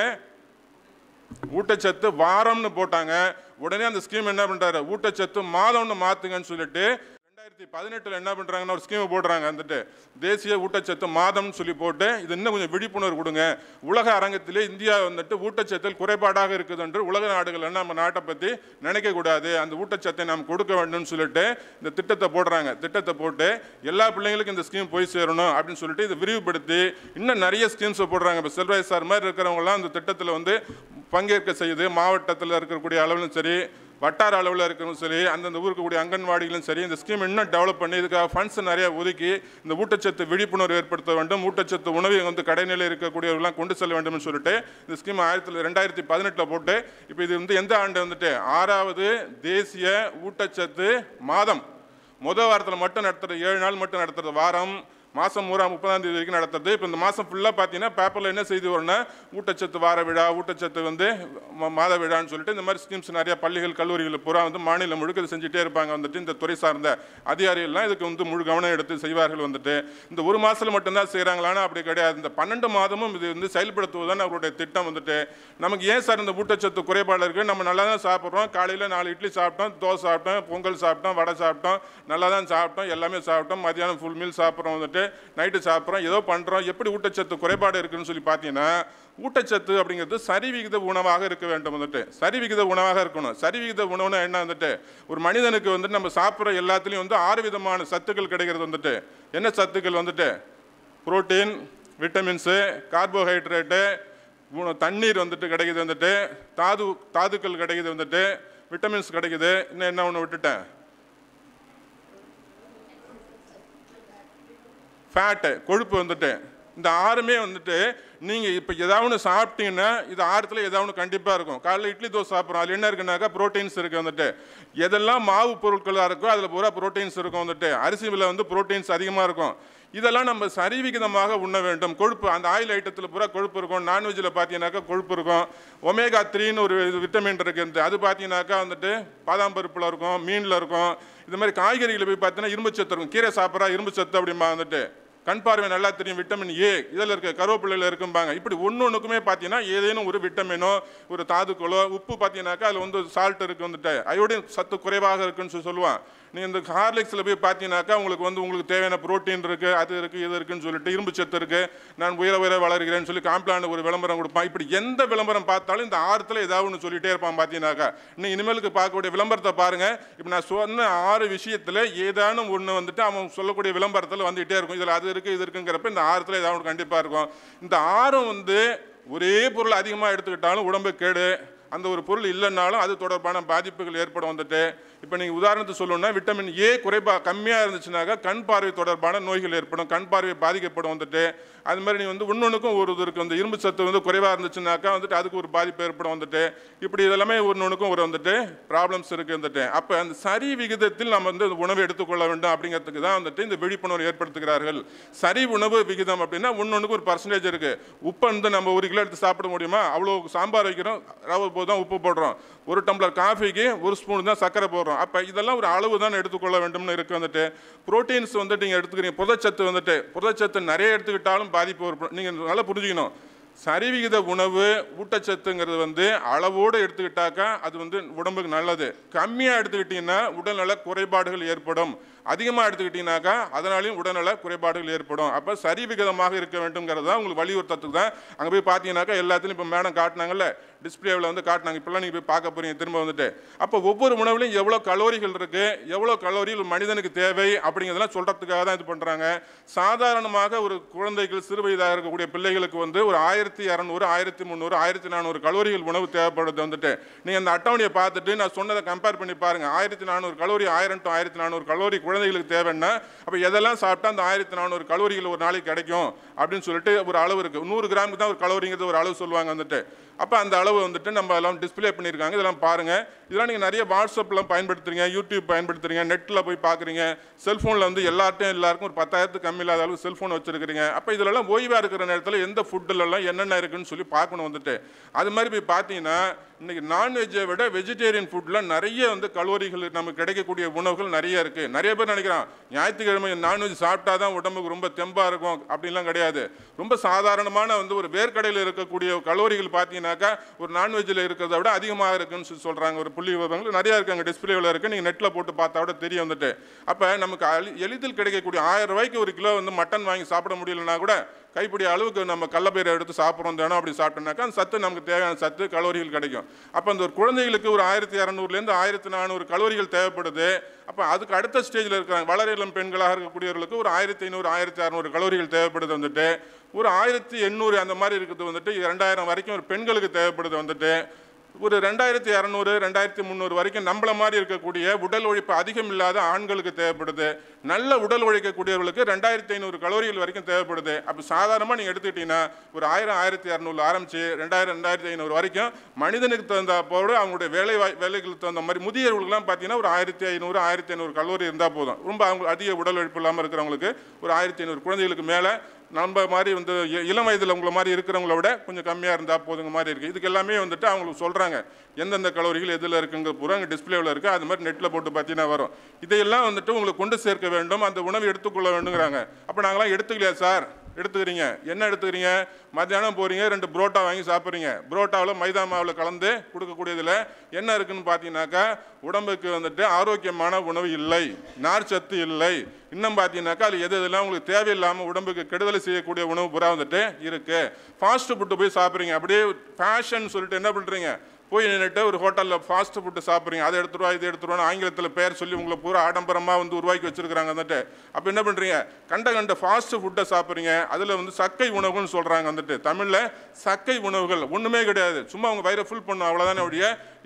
ஊட்டச்சத்து வாரம்னு போட்டாங்க உடனே அந்த ஸ்கீம் என்ன பண்றாரு ஊட்டச்சத்து மாதம்னு மாத்துங்கன்னு சொல்லிட்டு ரெண்டாயிரத்தி பதினெட்டில் என்ன பண்ணுறாங்கன்னா ஒரு ஸ்கீம் போடுறாங்க வந்துட்டு தேசிய ஊட்டச்சத்து மாதம்னு சொல்லி போட்டு இது இன்னும் கொஞ்சம் விழிப்புணர்வு கொடுங்க உலக அரங்கத்திலே இந்தியா வந்துட்டு ஊட்டச்சத்தில் குறைபாடாக இருக்குது என்று உலக நாடுகள் எல்லாம் நம்ம நாட்டை பற்றி நினைக்கக்கூடாது அந்த ஊட்டச்சத்தை நாம் கொடுக்க வேண்டும்னு சொல்லிட்டு இந்த திட்டத்தை போடுறாங்க திட்டத்தை போட்டு எல்லா பிள்ளைங்களுக்கும் இந்த ஸ்கீம் போய் சேரணும் அப்படின்னு சொல்லிட்டு இதை விரிவுபடுத்தி இன்னும் நிறைய ஸ்கீம்ஸை போடுறாங்க இப்போ செல்வராஜ் சார் மாதிரி இருக்கிறவங்கலாம் அந்த திட்டத்தில் வந்து பங்கேற்க செய்யுது மாவட்டத்தில் இருக்கக்கூடிய அளவிலும் சரி வட்டார அளவில் இருக்கிறவங்க சரி அந்தந்த ஊருக்கு கூடிய அங்கன்வாடிகளும் சரி இந்த ஸ்கீம் இன்னும் டெவலப் பண்ணி இதுக்காக ஃபண்ட்ஸ் நிறைய ஒதுக்கி இந்த ஊட்டச்சத்து விழிப்புணர்வு ஏற்படுத்த வேண்டும் ஊட்டச்சத்து உணவை வந்து கடைநிலையில் இருக்கக்கூடியவர்களாம் கொண்டு செல்ல வேண்டும்னு சொல்லிட்டு இந்த ஸ்கீம் ஆயிரத்தி ரெண்டாயிரத்தி பதினெட்டில் போட்டு இப்போ இது வந்து எந்த ஆண்டு வந்துட்டு ஆறாவது தேசிய ஊட்டச்சத்து மாதம் முதல் வாரத்தில் மட்டும் நடத்துறது ஏழு நாள் மட்டும் நடத்துறது வாரம் மாதம் பூரா முப்பதாம் தேதி வரைக்கும் நடத்துறது இப்போ இந்த மாதம் ஃபுல்லாக பார்த்தீங்கன்னா பேப்பரில் என்ன செய்தி வரும்னா ஊட்டச்சத்து வார விழா ஊட்டச்சத்து வந்து ம- மாத விழான்னு சொல்லிட்டு இந்த மாதிரி ஸ்கீம்ஸ் நிறைய பள்ளிகள் கல்லூரிகள் பூரா வந்து மாநிலம் முழுக்க இது செஞ்சுட்டே இருப்பாங்க வந்துட்டு இந்த துறை சார்ந்த அதிகாரிகள்லாம் இதுக்கு வந்து முழு கவனம் எடுத்து செய்வார்கள் வந்துட்டு இந்த ஒரு மாதத்தில் மட்டும்தான் செய்கிறாங்களான்னா அப்படி கிடையாது இந்த பன்னெண்டு மாதமும் இது வந்து செயல்படுத்துவதுதான் அவருடைய திட்டம் வந்துட்டு நமக்கு ஏன் சார் இந்த ஊட்டச்சத்து குறைபாடு இருக்குது நம்ம நல்லா தான் சாப்பிட்றோம் காலையில் நாலு இட்லி சாப்பிட்டோம் தோசை சாப்பிட்டோம் பொங்கல் சாப்பிட்டோம் வடை சாப்பிட்டோம் நல்லா தான் சாப்பிட்டோம் எல்லாமே சாப்பிட்டோம் மதியானம் ஃபுல் மீல் சாப்பிட்றோம் வந்துட்டு நைட்டு சாப்பிட்றோம் ஏதோ பண்ணுறோம் எப்படி ஊட்டச்சத்து குறைபாடு இருக்குன்னு சொல்லி பார்த்தீங்கன்னா ஊட்டச்சத்து அப்படிங்கிறது சரிவிகித உணவாக இருக்க வேண்டும் வந்துட்டு சரிவிகித உணவாக இருக்கணும் சரிவிகித உணவுனா என்ன வந்துட்டு ஒரு மனிதனுக்கு வந்து நம்ம சாப்பிட்ற எல்லாத்துலேயும் வந்து ஆறு விதமான சத்துக்கள் கிடைக்கிறது வந்துட்டு என்ன சத்துக்கள் வந்துட்டு புரோட்டீன் விட்டமின்ஸு கார்போஹைட்ரேட்டு உண- தண்ணீர் வந்துட்டு கிடைக்குது வந்துட்டு தாது தாதுக்கள் கிடைக்குது வந்துட்டு விட்டமின்ஸ் கிடைக்குது இன்னும் என்ன ஒன்று விட்டுட்டேன் ஃபேட்டு கொழுப்பு வந்துட்டு இந்த ஆறுமே வந்துட்டு நீங்கள் இப்போ ஏதாவது ஒன்று சாப்பிட்டீங்கன்னா இது ஆறுத்தில் ஏதாவது ஒன்று கண்டிப்பாக இருக்கும் காலைல இட்லி தோசை சாப்பிட்றோம் அதில் என்ன இருக்குனாக்கா ப்ரோட்டீன்ஸ் இருக்குது வந்துட்டு எதெல்லாம் மாவு பொருட்களாக இருக்கோ அதில் பூரா ப்ரோட்டீன்ஸ் இருக்கும் வந்துட்டு அரிசியில் வந்து ப்ரோட்டீன்ஸ் அதிகமாக இருக்கும் இதெல்லாம் நம்ம சரிவிகிதமாக உண்ண வேண்டும் கொழுப்பு அந்த ஆயில் ஐட்டத்தில் பூரா கொழுப்பு இருக்கும் நான்வெஜ்ஜில் பார்த்தீங்கன்னாக்கா கொழுப்பு இருக்கும் ஒமேகா த்ரீன்னு ஒரு இது விட்டமின் இருக்குது அது பார்த்தீங்கன்னாக்கா வந்துட்டு பாதாம் பருப்பில் இருக்கும் மீனில் இருக்கும் இது மாதிரி காய்கறிகளை போய் பார்த்தீங்கன்னா இரும்பு சத்து இருக்கும் கீரை சாப்பிட்றா இரும்பு சத்து அப்படிமா வந்துட்டு கண் பார்வை நல்லா தெரியும் விட்டமின் ஏ இதில் இருக்க கருவேப்பிலையில் இருக்கும்பாங்க இப்படி ஒன்று ஒன்றுக்குமே பார்த்தீங்கன்னா ஏதேனும் ஒரு விட்டமினோ ஒரு தாதுக்களோ உப்பு பார்த்தீங்கன்னாக்கா அதில் வந்து சால்ட் இருக்கு வந்துட்டு அயோடின் சத்து குறைவாக இருக்குன்னு சொல்லி சொல்லுவான் நீங்கள் இந்த ஹார்லிக்ஸில் போய் பார்த்தீங்கன்னாக்கா உங்களுக்கு வந்து உங்களுக்கு தேவையான புரோட்டீன் இருக்குது அது இருக்குது இது இருக்குன்னு சொல்லிட்டு இரும்பு சத்து இருக்குது நான் உயர உயர வளர்கிறேன்னு சொல்லி காம்ப்ளான் ஒரு விளம்பரம் கொடுப்பான் இப்படி எந்த விளம்பரம் பார்த்தாலும் இந்த ஆறுத்தில் ஏதாவது ஒன்று சொல்லிட்டே இருப்பான் பார்த்தீங்கன்னாக்கா இன்னும் இனிமேலுக்கு பார்க்கக்கூடிய விளம்பரத்தை பாருங்கள் இப்போ நான் சொன்ன ஆறு விஷயத்தில் ஏதானும் ஒன்று வந்துட்டு அவன் சொல்லக்கூடிய விளம்பரத்தில் வந்துகிட்டே இருக்கும் இதில் அது இருக்குது இது இருக்குங்கிறப்ப இந்த ஆறுத்தில் ஏதாவது ஒன்று கண்டிப்பாக இருக்கும் இந்த ஆறும் வந்து ஒரே பொருள் அதிகமாக எடுத்துக்கிட்டாலும் உடம்பு கேடு அந்த ஒரு பொருள் இல்லைன்னாலும் அது தொடர்பான பாதிப்புகள் ஏற்படும் வந்துட்டு இப்போ நீங்கள் உதாரணத்துக்கு சொல்லணும்னா விட்டமின் ஏ குறைபா கம்மியாக இருந்துச்சுனாக்கா கண் பார்வை தொடர்பான நோய்கள் ஏற்படும் கண் பார்வை பாதிக்கப்படும் வந்துட்டு அது மாதிரி நீங்கள் வந்து ஒன்னொன்றுக்கும் ஒரு இது இருக்குது வந்து இரும்பு சத்து வந்து குறைவாக இருந்துச்சுனாக்கா வந்துட்டு அதுக்கு ஒரு பாதிப்பு ஏற்படும் வந்துட்டு இப்படி இதெல்லாமே ஒன்னொன்றுக்கும் ஒரு வந்துட்டு ப்ராப்ளம்ஸ் இருக்குது வந்துட்டு அப்போ அந்த சரி விகிதத்தில் நம்ம வந்து அந்த உணவை எடுத்துக்கொள்ள வேண்டும் அப்படிங்கிறதுக்கு தான் வந்துட்டு இந்த விழிப்புணர்வு ஏற்படுத்துகிறார்கள் சரி உணவு விகிதம் அப்படின்னா ஒன்னொன்றுக்கு ஒரு பர்சன்டேஜ் இருக்குது உப்பு வந்து நம்ம ஒரு கிலோ எடுத்து சாப்பிட முடியுமா அவ்வளோ சாம்பார் வைக்கிறோம் ரவை போது தான் உப்பு போடுறோம் ஒரு டம்ளர் காஃபிக்கு ஒரு ஸ்பூன் தான் சர்க்கரை போடுறோம் அப்போ இதெல்லாம் ஒரு அளவு தான் எடுத்துக்கொள்ள வேண்டும்னு இருக்கு வந்துட்டு ப்ரோட்டீன்ஸ் வந்துட்டு நீங்கள் எடுத்துக்கிறீங்க புரதச்சத்து வந்துட்டு புரதச்சத்து நிறைய எடுத்துக்கிட்டாலும் பாதிப்பு ஒரு நீங்கள் நல்லா புரிஞ்சுக்கணும் சரிவிகித உணவு ஊட்டச்சத்துங்கிறது வந்து அளவோடு எடுத்துக்கிட்டாக்கா அது வந்து உடம்புக்கு நல்லது கம்மியாக எடுத்துக்கிட்டிங்கன்னா உடல்நல குறைபாடுகள் ஏற்படும் அதிகமாக எடுத்துக்கிட்டீங்கன்னாக்கா அதனாலையும் உடல்நல குறைபாடுகள் ஏற்படும் அப்போ சரிவிகிதமாக இருக்க வேண்டும்ங்கிறது தான் உங்களுக்கு வலியுறுத்தத்துக்கு தான் அங்கே போய் பார்த்தீங்கன்னாக்கா எல்லாத்துலையும் இப்போ மேடம் காட்டினாங்கல்ல டிஸ்பிளேவில் வந்து காட்டினாங்க இப்போல்லாம் நீங்கள் போய் பார்க்க போறீங்க திரும்ப வந்துட்டு அப்போ ஒவ்வொரு உணவுலையும் எவ்வளோ கலோரிகள் இருக்குது எவ்வளோ கலோரிகள் ஒரு மனிதனுக்கு தேவை அப்படிங்கிறதெல்லாம் சொல்கிறதுக்காக தான் இது பண்ணுறாங்க சாதாரணமாக ஒரு குழந்தைகள் சிறு வயதாக இருக்கக்கூடிய பிள்ளைகளுக்கு வந்து ஒரு ஆயிரத்தி இரநூறு ஆயிரத்தி முந்நூறு ஆயிரத்தி நானூறு கலோரிகள் உணவு தேவைப்படுது வந்துட்டு நீங்கள் அந்த அட்டவணையை பார்த்துட்டு நான் சொன்னதை கம்பேர் பண்ணி பாருங்கள் ஆயிரத்தி நானூறு கலோரி ஆயிரம் டு ஆயிரத்தி நானூறு கலோரி குழந்தைகளுக்கு தேவைன்னா அப்போ எதெல்லாம் சாப்பிட்டா அந்த ஆயிரத்தி நானூறு கலோரிகள் ஒரு நாளைக்கு கிடைக்கும் அப்படின்னு சொல்லிட்டு ஒரு அளவு இருக்குது நூறு கிராமுக்கு தான் ஒரு கலோரிங்கிறது ஒரு அளவு சொல்லுவாங்க வந்துட்டு அப்போ அந்த அளவு வந்துட்டு நம்ம எல்லாம் டிஸ்ப்ளே பண்ணியிருக்காங்க இதெல்லாம் பாருங்கள் இதெல்லாம் நீங்கள் நிறைய வாட்ஸ்அப்லாம் பயன்படுத்துறீங்க யூடியூப் பயன்படுத்துறீங்க நெட்டில் போய் பார்க்குறீங்க செல்ஃபோனில் வந்து எல்லார்ட்டையும் எல்லாருக்கும் ஒரு பத்தாயிரத்துக்கு கம்மி இல்லாத அளவு செல்ஃபோன் வச்சுருக்கிறீங்க அப்போ இதிலெல்லாம் ஓய்வாக இருக்கிற நேரத்தில் எந்த ஃபுட்டுலலாம் என்னென்ன இருக்குன்னு சொல்லி பார்க்கணும் வந்துட்டு அது மாதிரி போய் பார்த்தீங்கன்னா இன்றைக்கி நான்வெஜ்ஜை விட வெஜிடேரியன் ஃபுட்டில் நிறைய வந்து கலோரிகள் நமக்கு கிடைக்கக்கூடிய உணவுகள் நிறைய இருக்குது நிறைய பேர் நினைக்கிறான் ஞாயிற்றுக்கிழமை நான்வெஜ் சாப்பிட்டா தான் உடம்புக்கு ரொம்ப தெம்பாக இருக்கும் அப்படின்லாம் கிடையாது ரொம்ப சாதாரணமான வந்து ஒரு வேர்க்கடையில் இருக்கக்கூடிய கலோரிகள் பார்த்தீங்கன்னாக்கா ஒரு நான்வெஜ்ஜில் இருக்கிறத விட அதிகமாக இருக்குன்னு சொல்லி சொல்கிறாங்க ஒரு புள்ளி விவரங்கள் நிறையா இருக்குது அங்கே டிஸ்பிளேவில் இருக்குது நீங்கள் நெட்டில் போட்டு பார்த்தா விட தெரிய வந்துட்டு அப்போ நமக்கு அலி- எளிதில் கிடைக்கக்கூடிய ஆயிரம் ரூபாய்க்கு ஒரு கிலோ வந்து மட்டன் வாங்கி சாப்பிட முடியலன்னா கூட கைப்பிடி அளவுக்கு நம்ம கடலப்பயிரை எடுத்து சாப்பிட்றோம் தினம் அப்படி சாப்பிட்டோம்னாக்கா அந்த சத்து நமக்கு தேவையான சத்து கலோரிகள் கிடைக்கும் அப்போ அந்த ஒரு குழந்தைகளுக்கு ஒரு ஆயிரத்தி இரநூறுலேருந்து ஆயிரத்தி நானூறு கலோரிகள் தேவைப்படுது அப்போ அதுக்கு அடுத்த ஸ்டேஜில் இருக்கிறாங்க வளர இளம் பெண்களாக இருக்கக்கூடியவர்களுக்கு ஒரு ஆயிரத்தி ஐநூறு ஆயிரத்தி அறநூறு கலோரிகள் தேவைப்படுது வந்துட்டு ஒரு ஆயிரத்தி எண்ணூறு அந்த மாதிரி இருக்குது வந்துட்டு ரெண்டாயிரம் வரைக்கும் ஒரு பெண்களுக்கு தேவைப்படுது வந்துட்டு ஒரு ரெண்டாயிரத்தி இரநூறு ரெண்டாயிரத்தி முந்நூறு வரைக்கும் நம்மள மாதிரி இருக்கக்கூடிய உடல் உழைப்பு அதிகம் இல்லாத ஆண்களுக்கு தேவைப்படுது நல்ல உடல் உழைக்கக்கூடியவர்களுக்கு ரெண்டாயிரத்தி ஐநூறு கலோரிகள் வரைக்கும் தேவைப்படுது அப்போ சாதாரணமாக நீங்கள் எடுத்துக்கிட்டீங்கன்னா ஒரு ஆயிரம் ஆயிரத்தி இரநூறு ஆரம்பிச்சு ரெண்டாயிரம் ரெண்டாயிரத்தி ஐநூறு வரைக்கும் மனிதனுக்கு தகுந்த போது அவங்களுடைய வேலை வாய் வேலைகளுக்கு தகுந்த மாதிரி முதியவர்களுக்குலாம் பார்த்தீங்கன்னா ஒரு ஆயிரத்தி ஐநூறு ஆயிரத்தி ஐநூறு கலோரி இருந்தால் போதும் ரொம்ப அவங்க அதிக உடல் உழைப்பு இல்லாமல் இருக்கிறவங்களுக்கு ஒரு ஆயிரத்தி ஐநூறு குழந்தைகளுக்கு மேலே நம்ம மாதிரி வந்து இ- இளம் வயதில் உங்களை மாதிரி இருக்கிறவங்கள விட கொஞ்சம் கம்மியாக இருந்தால் போதுங்க மாதிரி இருக்குது இதுக்கு எல்லாமே வந்துட்டு அவங்களுக்கு சொல்கிறாங்க எந்தெந்த கலோரிகள் எதில் இருக்குங்க பூரா அங்கே டிஸ்பிளேவில் இருக்குது அது மாதிரி நெட்டில் போட்டு பார்த்தீங்கன்னா வரும் இதையெல்லாம் வந்துட்டு உங்களுக்கு கொண்டு சேர்க்க வேண்டும் அந்த உணவு எடுத்துக்கொள்ள வேண்டுங்கிறாங்க அப்போ நாங்களாம் எடுத்துக்கலையா சார் எடுத்துக்கிறீங்க என்ன எடுத்துக்கிறீங்க மத்தியானம் போகிறீங்க ரெண்டு புரோட்டா வாங்கி சாப்பிட்றீங்க புரோட்டாவில் மைதா மாவில் கலந்து கொடுக்கக்கூடியதில் என்ன இருக்குன்னு பார்த்தீங்கன்னாக்கா உடம்புக்கு வந்துட்டு ஆரோக்கியமான உணவு இல்லை நார்ச்சத்து இல்லை இன்னும் பார்த்தீங்கன்னாக்கா அது எது எதெல்லாம் உங்களுக்கு தேவையில்லாமல் உடம்புக்கு கெடுதலை செய்யக்கூடிய உணவு புறா வந்துட்டு இருக்குது ஃபாஸ்ட் ஃபுட்டு போய் சாப்பிட்றீங்க அப்படியே ஃபேஷன் சொல்லிட்டு என்ன பண்ணுறீங்க போய் நின்றுட்டு ஒரு ஹோட்டலில் ஃபாஸ்ட் ஃபுட்டு சாப்பிட்றீங்க அதை எடுத்துருவா இது எடுத்துருவான்னு ஆங்கிலத்தில் பேர் சொல்லி உங்களை பூரா ஆடம்பரமாக வந்து உருவாக்கி வச்சிருக்கிறாங்க வந்துட்டு அப்போ என்ன பண்ணுறீங்க கண்ட கண்ட ஃபாஸ்ட் ஃபுட்டை சாப்பிட்றீங்க அதில் வந்து சக்கை உணவுன்னு சொல்கிறாங்க வந்துட்டு தமிழில் சக்கை உணவுகள் ஒன்றுமே கிடையாது சும்மா அவங்க வயிறை ஃபுல் பண்ணும் அவ்வளோதானே ஒழிய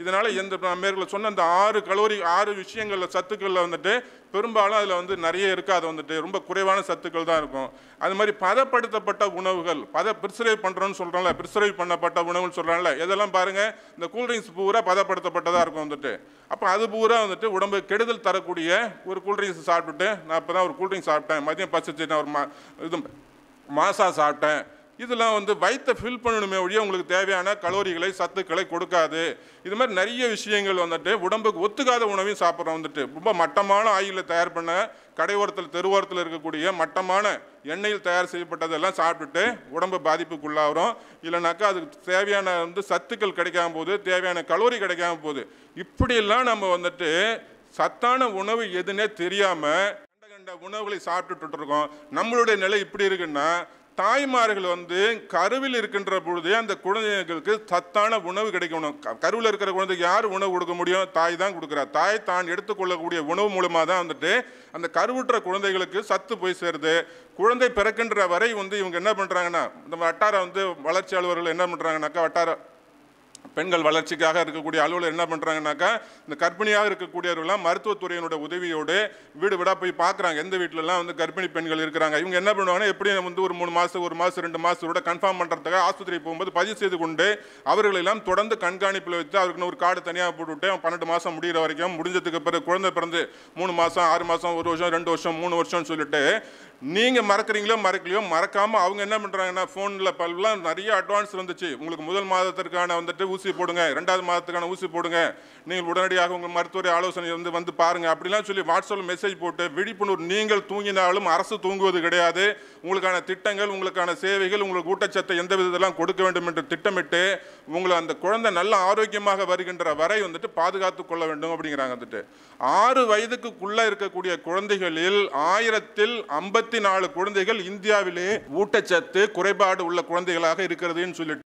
இதனால் எந்த நான் மேற்கொள்ள சொன்ன அந்த ஆறு கலோரி ஆறு விஷயங்களில் சத்துக்களில் வந்துட்டு பெரும்பாலும் அதில் வந்து நிறைய இருக்காது வந்துட்டு ரொம்ப குறைவான சத்துக்கள் தான் இருக்கும் அது மாதிரி பதப்படுத்தப்பட்ட உணவுகள் பத ப்ரிசர்வ் பண்ணுறோன்னு சொல்கிறாங்களே ப்ரிசர்வ் பண்ணப்பட்ட உணவுன்னு சொல்கிறாங்களே இதெல்லாம் பாருங்கள் இந்த கூல்ட்ரிங்க்ஸ் பூரா பதப்படுத்தப்பட்டதாக இருக்கும் வந்துட்டு அப்போ அது பூரா வந்துட்டு உடம்பு கெடுதல் தரக்கூடிய ஒரு கூல்ட்ரிங்க்ஸ் சாப்பிட்டுட்டு நான் இப்போ தான் ஒரு கூல்ட்ரிங்க்ஸ் சாப்பிட்டேன் மதியம் பசிச்சு நான் ஒரு மா இது மாசா சாப்பிட்டேன் இதெல்லாம் வந்து வயிற்றை ஃபில் பண்ணணுமே ஒழிய உங்களுக்கு தேவையான கலோரிகளை சத்துக்களை கொடுக்காது இது மாதிரி நிறைய விஷயங்கள் வந்துட்டு உடம்புக்கு ஒத்துக்காத உணவையும் சாப்பிட்றோம் வந்துட்டு ரொம்ப மட்டமான ஆயிலில் தயார் பண்ண கடையோரத்தில் தெருவோரத்தில் இருக்கக்கூடிய மட்டமான எண்ணெயில் தயார் செய்யப்பட்டதெல்லாம் சாப்பிட்டுட்டு உடம்பு பாதிப்புக்குள்ளாகிறோம் இல்லைனாக்கா அதுக்கு தேவையான வந்து சத்துக்கள் கிடைக்காம போகுது தேவையான கலோரி கிடைக்காம போகுது இப்படியெல்லாம் நம்ம வந்துட்டு சத்தான உணவு எதுன்னே தெரியாமல் கண்ட கண்ட உணவுகளை சாப்பிட்டுட்டு இருக்கோம் நம்மளுடைய நிலை இப்படி இருக்குன்னா தாய்மார்கள் வந்து கருவில் இருக்கின்ற பொழுதே அந்த குழந்தைகளுக்கு சத்தான உணவு கிடைக்கணும் க- கருவில் இருக்கிற குழந்தைக்கு யார் உணவு கொடுக்க முடியும் தாய் தான் கொடுக்குறா தாய் தான் எடுத்துக்கொள்ளக்கூடிய உணவு மூலமாக தான் வந்துட்டு அந்த கருவுற்ற குழந்தைகளுக்கு சத்து போய் சேருது குழந்தை பிறக்கின்ற வரை வந்து இவங்க என்ன பண்ணுறாங்கன்னா இந்த வட்டார வந்து வளர்ச்சி அலுவலர்கள் என்ன பண்ணுறாங்கனாக்கா வட்டார பெண்கள் வளர்ச்சிக்காக இருக்கக்கூடிய அலுவலர் என்ன பண்ணுறாங்கனாக்கா இந்த கர்ப்பிணியாக இருக்கக்கூடியவர்கள்லாம் மருத்துவத்துறையினோட உதவியோடு வீடு வீடாக போய் பார்க்குறாங்க எந்த வீட்டிலலாம் வந்து கர்ப்பிணி பெண்கள் இருக்கிறாங்க இவங்க என்ன பண்ணுவாங்கன்னா எப்படி வந்து ஒரு மூணு மாதம் ஒரு மாதம் ரெண்டு மாதத்தோட கன்ஃபார்ம் பண்ணுறதுக்காக ஆஸ்பத்திரி போகும்போது பதிவு செய்து கொண்டு அவர்களெல்லாம் தொடர்ந்து கண்காணிப்பில் வச்சு அவருக்கு ஒரு கார்டு தனியாக போட்டுவிட்டு அவன் பன்னெண்டு மாதம் முடிகிற வரைக்கும் முடிஞ்சதுக்கு பிறகு குழந்தை பிறந்து மூணு மாதம் ஆறு மாதம் ஒரு வருஷம் ரெண்டு வருஷம் மூணு வருஷம்னு சொல்லிட்டு நீங்கள் மறக்கிறீங்களோ மறக்கலையோ மறக்காமல் அவங்க என்ன பண்ணுறாங்கன்னா ஃபோனில் பல்லாம் நிறைய அட்வான்ஸ் வந்துச்சு உங்களுக்கு முதல் மாதத்திற்கான வந்துட்டு ஊசி போடுங்க ரெண்டாவது மாதத்துக்கான ஊசி போடுங்க நீங்கள் உடனடியாக உங்கள் மருத்துவரை ஆலோசனை வந்து வந்து பாருங்க அப்படிலாம் சொல்லி வாட்ஸ்அப்பில் மெசேஜ் போட்டு விழிப்புணர்வு நீங்கள் தூங்கினாலும் அரசு தூங்குவது கிடையாது உங்களுக்கான திட்டங்கள் உங்களுக்கான சேவைகள் உங்களுக்கு ஊட்டச்சத்தை எந்த விதத்தெல்லாம் கொடுக்க வேண்டும் என்று திட்டமிட்டு உங்களை அந்த குழந்தை நல்ல ஆரோக்கியமாக வருகின்ற வரை வந்துட்டு பாதுகாத்து கொள்ள வேண்டும் அப்படிங்கிறாங்க வந்துட்டு ஆறு வயதுக்குள்ளே இருக்கக்கூடிய குழந்தைகளில் ஆயிரத்தில் ஐம்பத்தி நாலு குழந்தைகள் இந்தியாவிலே ஊட்டச்சத்து குறைபாடு உள்ள குழந்தைகளாக இருக்கிறதுன்னு சொல்லிட்டு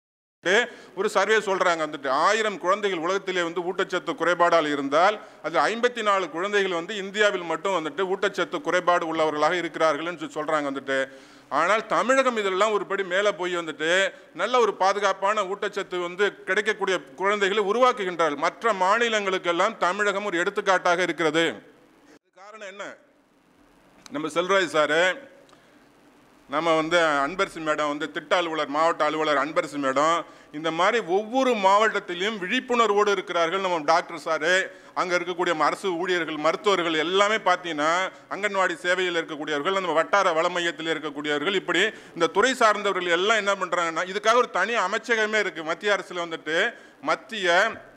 ஒரு சர்வே சொல்றாங்க வந்துட்டு ஆயிரம் குழந்தைகள் உலகத்திலே வந்து ஊட்டச்சத்து குறைபாடால் இருந்தால் அது ஐம்பத்தி நாலு குழந்தைகள் வந்து இந்தியாவில் மட்டும் வந்துட்டு ஊட்டச்சத்து குறைபாடு உள்ளவர்களாக இருக்கிறார்கள்னு சொல்லி சொல்றாங்க வந்துட்டு ஆனால் தமிழகம் இதெல்லாம் ஒரு படி மேலே போய் வந்துட்டு நல்ல ஒரு பாதுகாப்பான ஊட்டச்சத்து வந்து கிடைக்கக்கூடிய குழந்தைகளை உருவாக்குகின்றார்கள் மற்ற மாநிலங்களுக்கெல்லாம் தமிழகம் ஒரு எடுத்துக்காட்டாக இருக்கிறது இது காரணம் என்ன நம்ம செல்வராஜ் சாரு நம்ம வந்து அன்பரசு மேடம் வந்து திட்ட அலுவலர் மாவட்ட அலுவலர் அன்பரசு மேடம் இந்த மாதிரி ஒவ்வொரு மாவட்டத்திலையும் விழிப்புணர்வோடு இருக்கிறார்கள் நம்ம டாக்டர் சாரு அங்கே இருக்கக்கூடிய அரசு ஊழியர்கள் மருத்துவர்கள் எல்லாமே பார்த்தீங்கன்னா அங்கன்வாடி சேவையில் இருக்கக்கூடியவர்கள் நம்ம வட்டார வள மையத்தில் இருக்கக்கூடியவர்கள் இப்படி இந்த துறை சார்ந்தவர்கள் எல்லாம் என்ன பண்ணுறாங்கன்னா இதுக்காக ஒரு தனி அமைச்சகமே இருக்குது மத்திய அரசில் வந்துட்டு மத்திய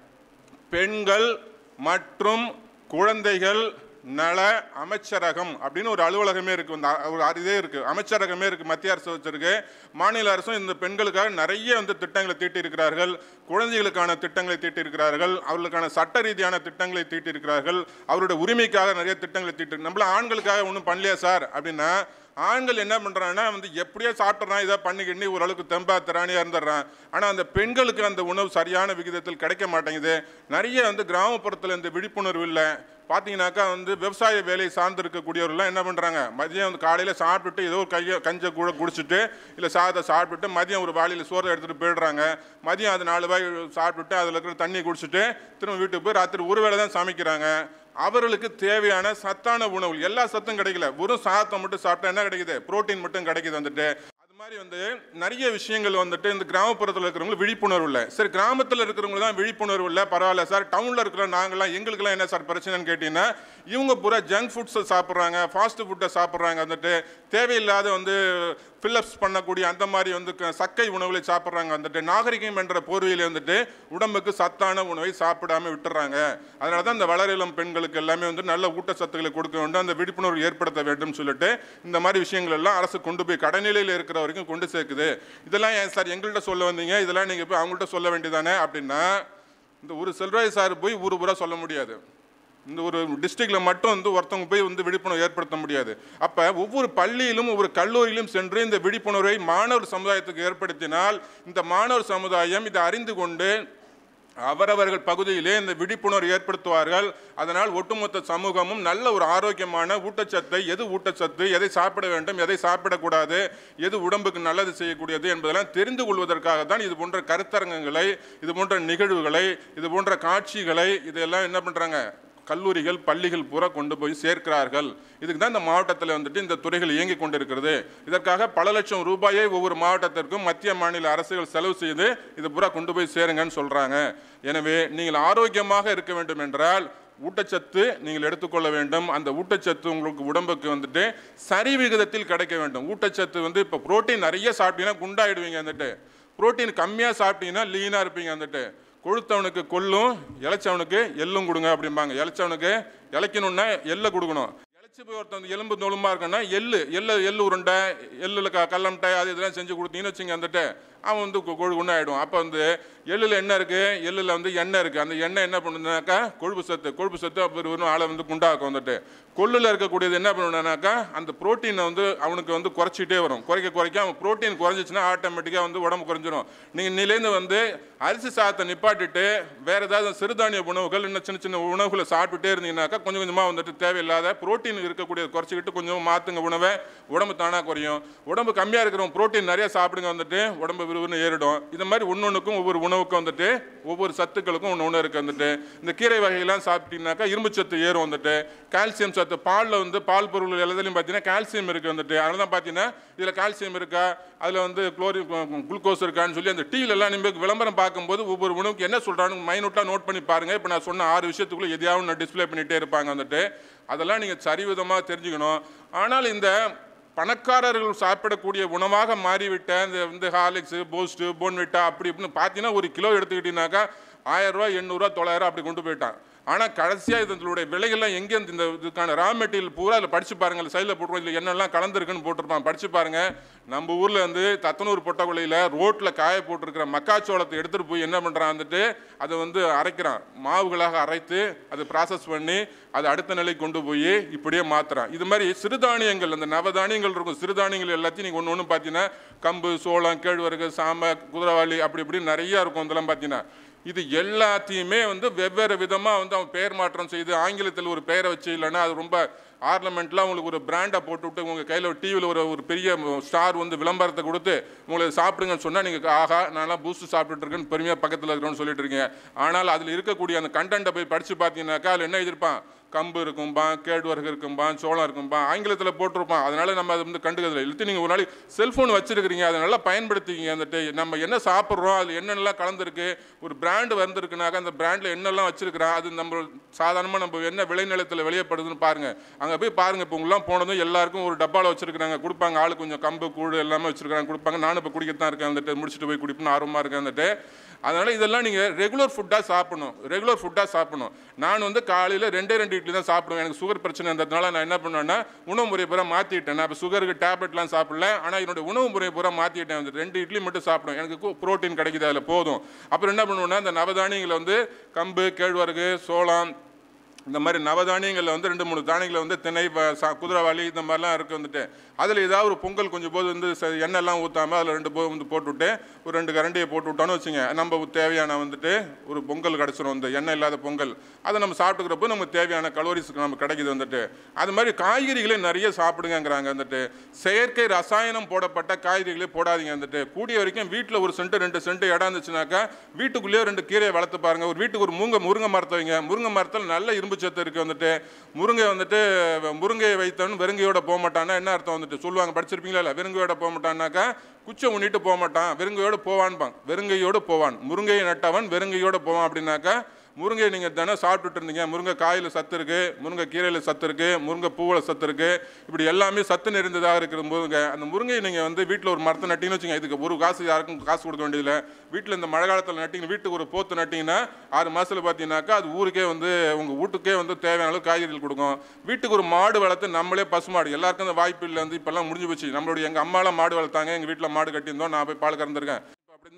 பெண்கள் மற்றும் குழந்தைகள் நல அமைச்சரகம் அப்படின்னு ஒரு அலுவலகமே இருக்குது இந்த அ- ஒரு இதே இருக்குது அமைச்சரகமே இருக்குது மத்திய அரசு வச்சிருக்கு மாநில அரசும் இந்த பெண்களுக்காக நிறைய வந்து திட்டங்களை தீட்டியிருக்கிறார்கள் குழந்தைகளுக்கான திட்டங்களை தீட்டியிருக்கிறார்கள் அவர்களுக்கான சட்ட ரீதியான திட்டங்களை தீட்டியிருக்கிறார்கள் அவருடைய உரிமைக்காக நிறைய திட்டங்களை தீட்டு நம்மள ஆண்களுக்காக ஒன்றும் பண்ணலையா சார் அப்படின்னா ஆண்கள் என்ன பண்ணுறாங்கன்னா வந்து எப்படியோ சாப்பிட்றான் இதை பண்ணிக்கிண்ணி ஓரளவுக்கு தெம்பா திராணியாக இருந்துடுறான் ஆனால் அந்த பெண்களுக்கு அந்த உணவு சரியான விகிதத்தில் கிடைக்க மாட்டேங்குது நிறைய வந்து கிராமப்புறத்தில் இந்த விழிப்புணர்வு இல்லை பார்த்தீங்கன்னாக்கா வந்து விவசாய வேலையை சார்ந்து இருக்கக்கூடியவர்கள்லாம் என்ன பண்ணுறாங்க மதியம் வந்து காலையில் சாப்பிட்டுட்டு ஏதோ ஒரு கையை கஞ்சை கூட குடிச்சிட்டு இல்லை சாதத்தை சாப்பிட்டுட்டு மதியம் ஒரு வாளியில் சோறை எடுத்துகிட்டு போயிடுறாங்க மதியம் அது நாலு வாய் சாப்பிட்டுட்டு அதில் இருக்கிற தண்ணி குடிச்சிட்டு திரும்ப வீட்டுக்கு போய் ராத்திரி ஒரு வேளை தான் சமைக்கிறாங்க அவர்களுக்கு தேவையான சத்தான உணவு எல்லா சத்தும் கிடைக்கல வெறும் சாதத்தை மட்டும் சாப்பிட்டா என்ன கிடைக்குது புரோட்டீன் மட்டும் கிடைக்குது வந்துட்டு அது மாதிரி வந்து நிறைய விஷயங்கள் வந்துட்டு இந்த கிராமப்புறத்தில் இருக்கிறவங்களுக்கு விழிப்புணர்வு இல்லை சரி கிராமத்தில் இருக்கிறவங்க தான் விழிப்புணர்வு இல்லை பரவாயில்ல சார் டவுனில் இருக்கிற நாங்களாம் எங்களுக்கெல்லாம் என்ன சார் பிரச்சனைன்னு கேட்டிங்கன்னா இவங்க பூரா ஜங்க் ஃபுட்ஸை சாப்பிட்றாங்க ஃபாஸ்ட் ஃபுட்டை சாப்பிட்றாங்க வந்துட்டு தேவையில்லாத வந்து ஃபில்லப்ஸ் பண்ணக்கூடிய அந்த மாதிரி வந்து க- சக்கை உணவுகளை சாப்பிட்றாங்க வந்துட்டு நாகரிகம் என்ற போர்வையில் வந்துட்டு உடம்புக்கு சத்தான உணவை சாப்பிடாம விட்டுறாங்க அதனால தான் இந்த வளர இளம் பெண்களுக்கு எல்லாமே வந்து நல்ல ஊட்டச்சத்துக்களை கொடுக்க வேண்டும் அந்த விழிப்புணர்வு ஏற்படுத்த வேண்டும் சொல்லிட்டு இந்த மாதிரி விஷயங்கள் எல்லாம் அரசு கொண்டு போய் கடைநிலையில் இருக்கிற வரைக்கும் கொண்டு சேர்க்குது இதெல்லாம் ஏன் சார் எங்கள்கிட்ட சொல்ல வந்தீங்க இதெல்லாம் நீங்கள் போய் அவங்கள்ட்ட சொல்ல வேண்டியதானே அப்படின்னா இந்த ஒரு செல்வராய் சார் போய் ஊர் ஊரா சொல்ல முடியாது இந்த ஒரு டிஸ்ட்ரிக்டில் மட்டும் வந்து ஒருத்தவங்க போய் வந்து விழிப்புணர்வு ஏற்படுத்த முடியாது அப்போ ஒவ்வொரு பள்ளியிலும் ஒவ்வொரு கல்லூரியிலும் சென்று இந்த விழிப்புணர்வை மாணவர் சமுதாயத்துக்கு ஏற்படுத்தினால் இந்த மாணவர் சமுதாயம் இதை அறிந்து கொண்டு அவரவர்கள் பகுதியிலே இந்த விழிப்புணர்வு ஏற்படுத்துவார்கள் அதனால் ஒட்டுமொத்த சமூகமும் நல்ல ஒரு ஆரோக்கியமான ஊட்டச்சத்தை எது ஊட்டச்சத்து எதை சாப்பிட வேண்டும் எதை சாப்பிடக்கூடாது எது உடம்புக்கு நல்லது செய்யக்கூடியது என்பதெல்லாம் தெரிந்து கொள்வதற்காக தான் இது போன்ற கருத்தரங்கங்களை இது போன்ற நிகழ்வுகளை இது போன்ற காட்சிகளை இதெல்லாம் என்ன பண்ணுறாங்க கல்லூரிகள் பள்ளிகள் பூரா கொண்டு போய் சேர்க்கிறார்கள் இதுக்கு தான் இந்த மாவட்டத்தில் வந்துட்டு இந்த துறைகள் இயங்கி கொண்டிருக்கிறது இதற்காக பல லட்சம் ரூபாயை ஒவ்வொரு மாவட்டத்திற்கும் மத்திய மாநில அரசுகள் செலவு செய்து இது பூரா கொண்டு போய் சேருங்கன்னு சொல்கிறாங்க எனவே நீங்கள் ஆரோக்கியமாக இருக்க வேண்டும் என்றால் ஊட்டச்சத்து நீங்கள் எடுத்துக்கொள்ள வேண்டும் அந்த ஊட்டச்சத்து உங்களுக்கு உடம்புக்கு வந்துட்டு சரி விகிதத்தில் கிடைக்க வேண்டும் ஊட்டச்சத்து வந்து இப்போ புரோட்டீன் நிறைய சாப்பிட்டீங்கன்னா குண்டாயிடுவீங்க வந்துட்டு புரோட்டீன் கம்மியாக சாப்பிட்டீங்கன்னா லீனாக இருப்பீங்க வந்துட்டு கொழுத்தவனுக்கு கொல்லும் இளைச்சவனுக்கு எள்ளும் கொடுங்க அப்படிம்பாங்க இளைச்சவனுக்கு இளைக்கணுன்னா எள்ளை கொடுக்கணும் இளைச்சி போய் ஒருத்தன் வந்து எலும்பு நொலும்பா இருக்குன்னா எள்ளு எள்ளு எள்ளு உருண்டை எள்ளில் க கல்லம்ட்டை அது இதெல்லாம் செஞ்சு கொடுத்தீங்கன்னு வச்சுங்க வந்துட்டு அவன் வந்து கொ- கொழு குண்டாயிடும் அப்போ வந்து எள்ளில் என்ன இருக்குது எள்ளில் வந்து எண்ணெய் இருக்குது அந்த எண்ணெய் என்ன பண்ணுதுனாக்கா கொழுப்பு சத்து கொழுப்பு சத்து அப்போ வெறும் ஆளை வந்து குண்டாக்கும் வந்துட்டு கொள்ளில் இருக்கக்கூடியது என்ன பண்ணுனாக்கா அந்த புரோட்டீனை வந்து அவனுக்கு வந்து குறைச்சிட்டே வரும் குறைக்க குறைக்க அவன் புரோட்டீன் குறைஞ்சிச்சுன்னா ஆட்டோமேட்டிக்காக வந்து உடம்பு குறைஞ்சிரும் நீங்கள் நிலேந்து வந்து அரிசி சாதத்தை நிப்பாட்டிட்டு வேற ஏதாவது சிறுதானிய உணவுகள் இன்னும் சின்ன சின்ன உணவுகளை சாப்பிட்டுட்டே இருந்தீங்கன்னாக்கா கொஞ்சம் கொஞ்சமாக வந்துட்டு தேவையில்லாத புரோட்டீன் இருக்கக்கூடிய குறைச்சிக்கிட்டு கொஞ்சம் மாற்றுங்க உணவை உடம்பு தானாக குறையும் உடம்பு கம்மியாக இருக்கிறவங்க புரோட்டீன் நிறைய சாப்பிடுங்க வந்துட்டு உடம்பு விறுவிறுன்னு ஏறிடும் இது மாதிரி ஒன்னொன்றுக்கும் ஒவ்வொரு உணவுக்கும் வந்துட்டு ஒவ்வொரு சத்துக்களுக்கும் ஒன்று ஒன்று இருக்குது வந்துட்டு இந்த கீரை வகையெல்லாம் சாப்பிட்டீங்கன்னாக்கா இரும்பு சத்து ஏறும் வந்துட்டு கால்சியம் சத்து பாலில் வந்து பால் பொருள் எல்லாத்துலையும் பார்த்தீங்கன்னா கால்சியம் இருக்குது வந்துட்டு அதனால தான் பார்த்தீங்கன்னா இதில் கால்சியம் இருக்கா அதில் வந்து குளோரி குளுக்கோஸ் இருக்கான்னு சொல்லி அந்த டீல எல்லாம் நீங்கள் விளம்பரம் பார்க்கும்போது ஒவ்வொரு உணவுக்கு என்ன சொல்கிறான்னு மைனூட்டாக நோட் பண்ணி பாருங்கள் இப்போ நான் சொன்ன ஆறு விஷயத்துக்குள்ளே எதையாவது நான் டிஸ்ப்ளே பண்ணிகிட்டே இருப்பாங்க வந்துட்டு அதெல்லாம் நீங்கள் சரிவிதமாக தெரிஞ்சுக்கணும் ஆனால் இந்த பணக்காரர்கள் சாப்பிடக்கூடிய உணவாக மாறிவிட்ட இந்த வந்து ஹார்லிக்ஸு பூஸ்ட்டு போன்விட்டா அப்படி இப்படின்னு பார்த்தீங்கன்னா ஒரு கிலோ எடுத்துக்கிட்டீங்கன்னாக்கா ஆயிரம் ரூபா எண்ணூறுரூவா தொள்ளாயிரம் அப்படி கொண்டு போயிட்டான் ஆனால் கடைசியாக இதனுடைய விலைகள்லாம் எங்கே இந்த இந்த இதுக்கான ரா மெட்டீரியல் பூரா அதில் படிச்சு பாருங்க சைடில் போட்டுருவோம் இதில் என்னெல்லாம் கலந்துருக்குன்னு போட்டிருப்பான் படிச்சு பாருங்க நம்ம ஊரில் வந்து தத்தனூர் பொட்டக்குள்ளையில் ரோட்டில் காய போட்டிருக்கிற மக்காச்சோளத்தை எடுத்துகிட்டு போய் என்ன பண்ணுறான் வந்துட்டு அதை வந்து அரைக்கிறான் மாவுகளாக அரைத்து அதை ப்ராசஸ் பண்ணி அதை அடுத்த நிலைக்கு கொண்டு போய் இப்படியே மாத்துறான் இது மாதிரி சிறுதானியங்கள் அந்த நவதானியங்கள் இருக்கும் சிறுதானியங்கள் எல்லாத்தையும் நீங்கள் ஒன்று ஒன்று பார்த்தீங்கன்னா கம்பு சோளம் கேழ்வரகு சாமை குதிரவாளி அப்படி இப்படி நிறையா இருக்கும் இதெல்லாம் பார்த்தீங்கன்னா இது எல்லாத்தையுமே வந்து வெவ்வேறு விதமாக வந்து அவன் பெயர் மாற்றம் செய்து ஆங்கிலத்தில் ஒரு பெயரை வச்சு இல்லைன்னா அது ரொம்ப ஆர்னமெண்ட்லாம் உங்களுக்கு ஒரு பிராண்டை போட்டு விட்டு உங்கள் கையில் ஒரு டிவியில் ஒரு ஒரு பெரிய ஸ்டார் வந்து விளம்பரத்தை கொடுத்து உங்களை சாப்பிடுங்கன்னு சொன்னால் நீங்கள் ஆஹா நான்லாம் பூஸ்ட் சாப்பிட்டுட்டு இருக்கேன்னு பெருமையாக பக்கத்தில் இருக்கிறோன்னு சொல்லிட்டு இருக்கீங்க ஆனால் அதில் இருக்கக்கூடிய அந்த கண்டென்ட்டை போய் படித்து பார்த்தீங்கன்னாக்கா அதில் என்ன எழுதியிருப்பான் கம்பு இருக்கும்பா கேழ்வரகு இருக்கும்பா சோளம் இருக்கும்பா ஆங்கிலத்தில் போட்டிருப்பான் அதனால நம்ம அதை வந்து கண்டுக்கிறதுல இழுத்து நீங்கள் ஒரு நாளைக்கு செல்ஃபோன் வச்சிருக்கிறீங்க அதை நல்லா பயன்படுத்திக்கிங்க வந்துட்டு நம்ம என்ன சாப்பிட்றோம் அதில் என்னென்னலாம் கலந்துருக்கு ஒரு பிராண்டு வந்திருக்குனாக்கா அந்த பிராண்டில் என்னெல்லாம் வச்சிருக்கிறான் அது நம்ம சாதாரணமாக நம்ம என்ன விளைநிலத்தில் வெளியப்படுதுன்னு பாருங்கள் அங்கே போய் பாருங்கள் இப்போ உங்களாம் போனதும் எல்லாருக்கும் ஒரு டப்பாவில் வச்சிருக்கிறாங்க கொடுப்பாங்க ஆளு கொஞ்சம் கம்பு கூழ் எல்லாமே வச்சிருக்காங்க கொடுப்பாங்க நானும் இப்போ குடிக்கத்தான் இருக்கேன் வந்துட்டு முடிச்சுட்டு போய் குடிப்பேன்னு ஆர்வமாக இருக்கேன் வந்துட்டு அதனால் இதெல்லாம் நீங்கள் ரெகுலர் ஃபுட்டாக சாப்பிடணும் ரெகுலர் ஃபுட்டாக சாப்பிடணும் நான் வந்து காலையில் ரெண்டே ரெண்டு இட்லி தான் சாப்பிடுவேன் எனக்கு சுகர் பிரச்சனை இருந்ததுனால நான் என்ன பண்ணுவேன்னா உணவு முறை பூரா மாற்றிட்டேன் நான் இப்போ சுகருக்கு டேப்லெட்லாம் சாப்பிடல ஆனால் என்னோட உணவு முறை பூரா மாற்றிட்டேன் வந்து ரெண்டு இட்லி மட்டும் சாப்பிடுவேன் எனக்கு ப்ரோட்டீன் கிடைக்குது அதில் போதும் அப்புறம் என்ன பண்ணுவேன்னா இந்த நவதானியங்களை வந்து கம்பு கேழ்வரகு சோளம் இந்த மாதிரி நவதானியங்களில் வந்து ரெண்டு மூணு தானியங்களை வந்து திணை ப- சா- குதிரைவாளி இந்த மாதிரிலாம் இருக்குது வந்துட்டு அதில் ஏதாவது ஒரு பொங்கல் கொஞ்சம் போது வந்து ச- எண்ணெய்லாம் ஊற்றாமல் அதில் ரெண்டு போ வந்து போட்டுவிட்டு ஒரு ரெண்டு கரண்டியை போட்டு விட்டோன்னு வச்சுங்க நம்ம தேவையான வந்துட்டு ஒரு பொங்கல் கிடச்சிரும் இந்த எண்ணெய் இல்லாத பொங்கல் அதை நம்ம சாப்பிட்டுக்கிறப்போ நமக்கு தேவையான கலோரிஸ்க்கு நமக்கு கிடைக்குது வந்துட்டு அது மாதிரி காய்கறிகளை நிறைய சாப்பிடுங்கங்கிறாங்க வந்துட்டு செயற்கை ரசாயனம் போடப்பட்ட காய்கறிகளே போடாதீங்க வந்துட்டு கூடிய வரைக்கும் வீட்டில் ஒரு சென்ட் ரெண்டு சென்ட் இடம் இருந்துச்சுனாக்கா வீட்டுக்குள்ளேயே ரெண்டு கீரையை வளர்த்து பாருங்க ஒரு வீட்டுக்கு ஒரு மூங்க முருங்கை மரத்தை வைங்க முருங்கை மரத்தில் நல்ல இரும்பு சத்து இருக்குது வந்துட்டு முருங்கை வந்துட்டு முருங்கையை வைத்தவன் வெறுங்கையோட போக மாட்டான்னா என்ன அர்த்தம் வந்துட்டு சொல்லுவாங்க படிச்சிருப்பீங்களா இல்லை வெறுங்கையோட போக மாட்டான்னாக்கா குச்சை உண்ணிட்டு போக மாட்டான் வெறுங்கையோடு போவான்பாங்க வெறுங்கையோடு போவான் முருங்கையை நட்டவன் வெறுங்கையோடு போவான் அப்படின்னாக்கா முருங்கை நீங்கள் தினம் சாப்பிட்டுட்டு இருந்தீங்க முருங்கை காயில் சத்து இருக்குது முருங்கை கீரையில் சத்து இருக்குது முருங்கை பூவில் சத்து இருக்குது இப்படி எல்லாமே சத்து நிறைந்ததாக இருக்கிற முருங்கை அந்த முருங்கை நீங்கள் வந்து வீட்டில் ஒரு மரத்தை நட்டிங்கன்னு வச்சுங்க இதுக்கு ஒரு காசு யாருக்கும் காசு கொடுக்க வேண்டியதில்லை வீட்டில் இந்த மழை காலத்தில் நட்டிங்க வீட்டுக்கு ஒரு போத்து நட்டிங்கன்னா ஆறு மாதத்தில் பார்த்தீங்கன்னாக்கா அது ஊருக்கே வந்து உங்கள் வீட்டுக்கே வந்து தேவையான அளவு காய்கறிகள் கொடுக்கும் வீட்டுக்கு ஒரு மாடு வளர்த்து நம்மளே பசுமாடு எல்லாருக்கும் அந்த வாய்ப்பு இல்லை வந்து இப்போல்லாம் முடிஞ்சு போச்சு நம்மளுடைய எங்கள் அம்மாலாம் மாடு வளர்த்தாங்க எங்கள் வீட்டில் மாடு கட்டியிருந்தோம் நான் போய் பால் கறந்துருக்கேன் இப்ப அப்படி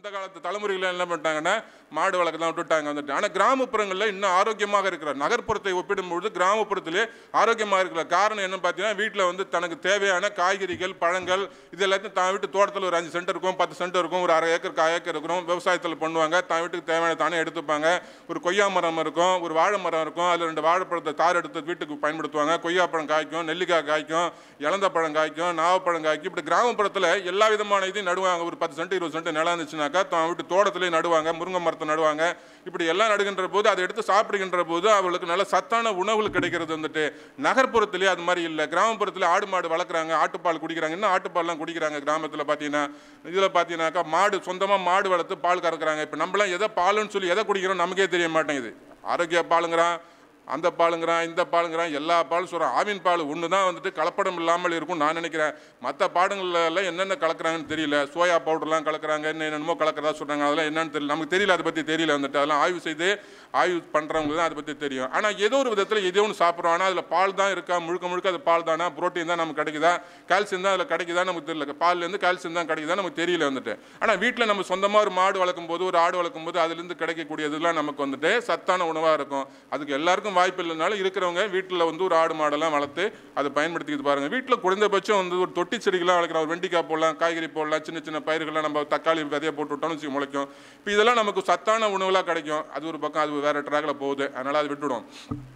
இந்த காலத்து தலைமுறைகள் என்ன பண்ணிட்டாங்கன்னா மாடு வளர்க்கலாம் விட்டுட்டாங்க வந்துட்டு ஆனால் கிராமப்புறங்களில் இன்னும் ஆரோக்கியமாக இருக்கிறார் நகர்ப்புறத்தை ஒப்பிடும்பொழுது கிராமப்புறத்திலே ஆரோக்கியமாக இருக்கிற காரணம் என்னன்னு பார்த்தீங்கன்னா வீட்டில் வந்து தனக்கு தேவையான காய்கறிகள் பழங்கள் இது எல்லாத்தையும் தான் வீட்டு தோட்டத்தில் ஒரு அஞ்சு சென்ட் இருக்கும் பத்து சென்ட் இருக்கும் ஒரு அரை ஏக்கர் கால் ஏக்கர் இருக்கும் விவசாயத்தில் பண்ணுவாங்க தான் வீட்டுக்கு தேவையான தானே எடுத்துப்பாங்க ஒரு கொய்யா மரம் இருக்கும் ஒரு வாழை மரம் இருக்கும் அதில் ரெண்டு வாழைப்பழத்தை தார் எடுத்து வீட்டுக்கு பயன்படுத்துவாங்க கொய்யா பழம் காய்க்கும் நெல்லிக்காய் காய்க்கும் இளந்த பழம் காய்க்கும் நாவப்பழம் காய்க்கும் இப்படி கிராமப்புறத்தில் எல்லா விதமான இதையும் நடுவாங்க ஒரு பத்து சென்ட் இருபது சென்ட் நிலம் இருந்துச்சுனாக்கா தான் வீட்டு தோட்டத்திலே நடுவாங்க முருங்கை மரத்தை நடுவாங்க இப்படி எல்லாம் நடுகின்ற போது அதை எடுத்து சாப்பிடுகின்ற போது அவளுக்கு நல்ல சத்தான உணவுகள் கிடைக்கிறது வந்துட்டு நகர்ப்புறத்திலே அது மாதிரி இல்லை கிராமப்புறத்தில் ஆடு மாடு வளர்க்குறாங்க ஆட்டுப்பால் குடிக்கிறாங்க இன்னும் ஆட்டுப்பால்லாம் குடிக்கிறாங்க கிராமத்தில் பார்த்தீங்கன்னா இதில் பார்த்தீங்கன்னாக்கா மாடு சொந்தமாக மாடு வளர்த்து பால் கறக்குறாங்க இப்போ நம்மளாம் எதை பாலுன்னு சொல்லி எதை குடிக்கிறோம் நமக்கே தெரிய மாட்டேங்குது ஆரோக்கிய பாலுங்கிறான் அந்த பாலுங்கிறான் இந்த பாலுங்கிறான் எல்லா பாலும் சொல்கிறான் ஆவின் பால் ஒன்று தான் வந்துட்டு கலப்படம் இல்லாமல் இருக்கும் நான் நினைக்கிறேன் மற்ற பாடுங்கள்ல எல்லாம் என்னென்ன கலக்குறாங்கன்னு தெரியல சோயா பவுடர்லாம் கலக்குறாங்க என்ன என்னென்னமோ கலக்கிறதா சொல்கிறாங்க அதெல்லாம் என்னன்னு தெரியல நமக்கு தெரியல அதை பற்றி தெரியல வந்துட்டு அதெல்லாம் ஆய்வு செய்து ஆய்வு பண்ணுறவங்களுக்கு தான் அதை பற்றி தெரியும் ஆனால் ஏதோ ஒரு விதத்தில் ஏதோ ஒன்று சாப்பிட்றோம் ஆனால் அதில் பால் தான் இருக்கா முழுக்க முழுக்க அது பால் தானா புரோட்டீன் தான் நமக்கு கிடைக்குதா கால்சியம் தான் அதில் கிடைக்குதா நமக்கு தெரியல பால்லேருந்து கால்சியம் தான் கிடைக்குதா நமக்கு தெரியல வந்துட்டு ஆனால் வீட்டில் நம்ம சொந்தமாக ஒரு மாடு வளர்க்கும் போது ஒரு ஆடு வளர்க்கும் போது அதுலேருந்து கிடைக்கக்கூடியதெல்லாம் நமக்கு வந்துட்டு சத்தான உணவாக இருக்கும் அதுக்கு எல்லாருக்கும் வாய்ப்பு இல்லைனாலும் இருக்கிறவங்க வீட்டில் வந்து ஒரு ஆடு மாடெல்லாம் வளர்த்து அதை பயன்படுத்திக்கிட்டு பாருங்க வீட்டில் குறைந்தபட்சம் வந்து ஒரு தொட்டி செடிகள்லாம் வளர்க்குறோம் ஒரு வெண்டிக்காய் போடலாம் காய்கறி போடலாம் சின்ன சின்ன பயிர்கள்லாம் நம்ம தக்காளி விதையை போட்டு விட்டோம்னு வச்சு முளைக்கும் இப்போ இதெல்லாம் நமக்கு சத்தான உணவுலாம் கிடைக்கும் அது ஒரு பக்கம் அது வேற ட்ராக்ல போகுது அதனால அது விட்டுடும்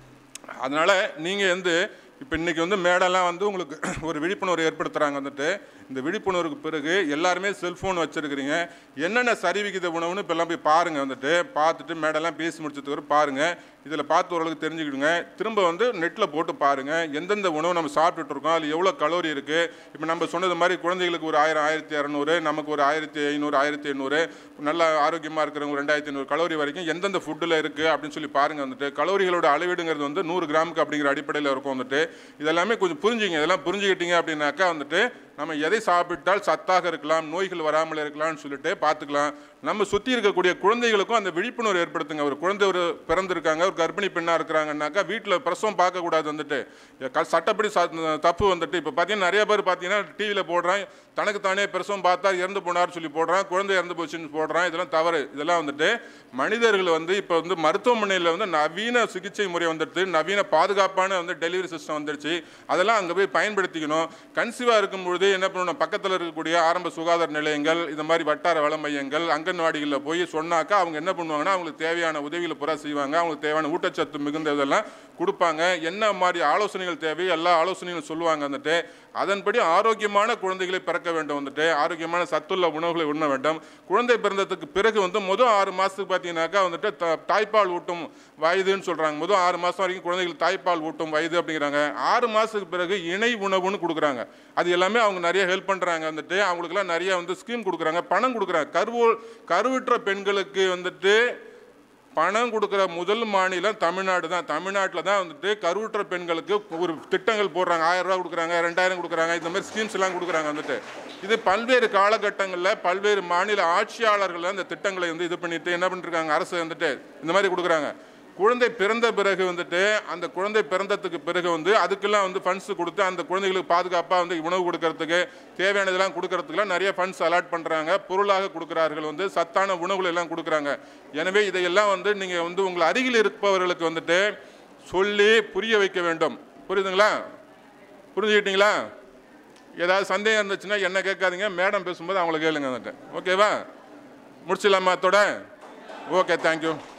அதனால நீங்கள் வந்து இப்போ இன்னைக்கு வந்து மேடெல்லாம் வந்து உங்களுக்கு ஒரு விழிப்புணர்வு ஏற்படுத்துகிறாங்க வந்துட்டு இந்த விழிப்புணர்வுக்கு பிறகு எல்லாருமே செல்ஃபோன் வச்சுருக்கிறீங்க என்னென்ன சரிவிகித உணவுன்னு இப்போ எல்லாம் போய் பாருங்கள் வந்துட்டு பார்த்துட்டு மேடெல்லாம் பேசி முடிச்சதுக்கு பிறகு பாருங்கள் இதில் பார்த்து ஓரளவுக்கு தெரிஞ்சுக்கிடுங்க திரும்ப வந்து நெட்டில் போட்டு பாருங்கள் எந்தெந்த உணவு நம்ம சாப்பிட்டுட்டு இருக்கோம் அதில் எவ்வளோ கலோரி இருக்குது இப்போ நம்ம சொன்னது மாதிரி குழந்தைகளுக்கு ஒரு ஆயிரம் ஆயிரத்தி இரநூறு நமக்கு ஒரு ஆயிரத்தி ஐநூறு ஆயிரத்தி எண்ணூறு நல்ல ஆரோக்கியமாக இருக்கிறவங்க ரெண்டாயிரத்தி ஐநூறு கலோரி வரைக்கும் எந்தெந்த ஃபுட்டில் இருக்குது அப்படின்னு சொல்லி பாருங்கள் வந்துட்டு கலோரிகளோட அளவீடுங்கிறது வந்து நூறு கிராமுக்கு அப்படிங்கிற அடிப்படையில் இருக்கும் வந்துட்டு இதெல்லாமே கொஞ்சம் புரிஞ்சுங்க இதெல்லாம் புரிஞ்சுக்கிட்டீங்க அப்படின்னாக்கா வந்துட்டு நம்ம எதை சாப்பிட்டால் சத்தாக இருக்கலாம் நோய்கள் வராமல் இருக்கலாம்னு சொல்லிட்டு பார்த்துக்கலாம் நம்ம சுற்றி இருக்கக்கூடிய குழந்தைகளுக்கும் அந்த விழிப்புணர்வு ஏற்படுத்துங்க ஒரு குழந்தை ஒரு பிறந்திருக்காங்க ஒரு கர்ப்பிணி பெண்ணாக இருக்கிறாங்கன்னாக்கா வீட்டில் பிரசவம் பார்க்கக்கூடாது வந்துட்டு க- சட்டப்படி ச- தப்பு வந்துட்டு இப்போ பார்த்தீங்கன்னா நிறைய பேர் பார்த்தீங்கன்னா டிவியில் போடுறான் தனக்கு தானே பிரசவம் பார்த்தா இறந்து போனார் சொல்லி போடுறான் குழந்தை இறந்து போச்சுன்னு போடுறான் இதெல்லாம் தவறு இதெல்லாம் வந்துட்டு மனிதர்கள் வந்து இப்போ வந்து மருத்துவமனையில் வந்து நவீன சிகிச்சை முறை வந்துடுது நவீன பாதுகாப்பான வந்து டெலிவரி சிஸ்டம் வந்துடுச்சு அதெல்லாம் அங்கே போய் பயன்படுத்திக்கணும் கன்சீவாக இருக்கும் பொழுது என்ன பண்ணணும் பக்கத்தில் இருக்கக்கூடிய ஆரம்ப சுகாதார நிலையங்கள் இந்த மாதிரி வட்டார வள மையங்கள் அங்கன்வாடிகளில் போய் சொன்னாக்கா அவங்க என்ன பண்ணுவாங்கன்னா அவங்களுக்கு தேவையான உதவிகளை பூரா செய்வாங்க அவங்களுக்கு தேவையான ஊட்டச்சத்து மிகுந்த இதெல்லாம் கொடுப்பாங்க என்ன மாதிரி ஆலோசனைகள் தேவை எல்லா ஆலோசனைகளும் சொல்லுவாங்க வந்துட்டு அதன்படி ஆரோக்கியமான குழந்தைகளை பிறக்க வேண்டும் வந்துட்டு ஆரோக்கியமான சத்துள்ள உணவுகளை உண்ண வேண்டும் குழந்தை பிறந்ததுக்கு பிறகு வந்து முதல் ஆறு மாதத்துக்கு பார்த்தீங்கன்னாக்கா வந்துட்டு த- தாய்ப்பால் ஊட்டும் வயதுன்னு சொல்கிறாங்க முதல் ஆறு மாதம் வரைக்கும் குழந்தைகளுக்கு தாய்ப்பால் ஊட்டும் வயது அப்படிங்கிறாங்க ஆறு மாதத்துக்கு பிறகு இணை உணவுன்னு கொடுக்குறாங்க அது எல்லாமே அவங்க நிறைய ஹெல்ப் பண்ணுறாங்க வந்துட்டு அவங்களுக்குலாம் நிறைய வந்து ஸ்கீம் கொடுக்குறாங்க பணம் கொடுக்குறாங்க கருவு கருவுற்ற பெண்களுக்கு வந்துட்டு பணம் கொடுக்குற முதல் மாநிலம் தமிழ்நாடு தான் தமிழ்நாட்டில் தான் வந்துட்டு கருவுற்ற பெண்களுக்கு ஒரு திட்டங்கள் போடுறாங்க ஆயிரம் ரூபா கொடுக்குறாங்க ரெண்டாயிரம் கொடுக்குறாங்க இந்த மாதிரி ஸ்கீம்ஸ் எல்லாம் கொடுக்குறாங்க வந்துட்டு இது பல்வேறு காலகட்டங்களில் பல்வேறு மாநில ஆட்சியாளர்கள் அந்த திட்டங்களை வந்து இது பண்ணிட்டு என்ன பண்ணிருக்காங்க அரசு வந்துட்டு இந்த மாதிரி கொடுக்குறாங்க குழந்தை பிறந்த பிறகு வந்துட்டு அந்த குழந்தை பிறந்ததுக்கு பிறகு வந்து அதுக்கெல்லாம் வந்து ஃபண்ட்ஸ் கொடுத்து அந்த குழந்தைகளுக்கு பாதுகாப்பாக வந்து உணவு கொடுக்கறதுக்கு தேவையானதெல்லாம் கொடுக்கறதுக்குலாம் நிறைய ஃபண்ட்ஸ் அலாட் பண்ணுறாங்க பொருளாக கொடுக்குறார்கள் வந்து சத்தான உணவுகள் எல்லாம் கொடுக்குறாங்க எனவே இதையெல்லாம் வந்து நீங்கள் வந்து உங்கள் அருகில் இருப்பவர்களுக்கு வந்துட்டு சொல்லி புரிய வைக்க வேண்டும் புரியுதுங்களா புரிஞ்சுக்கிட்டீங்களா ஏதாவது சந்தேகம் இருந்துச்சுன்னா என்ன கேட்காதீங்க மேடம் பேசும்போது அவங்கள கேளுங்க வந்துட்டு ஓகேவா முடிச்சிடலாமா அத்தோட ஓகே தேங்க்யூ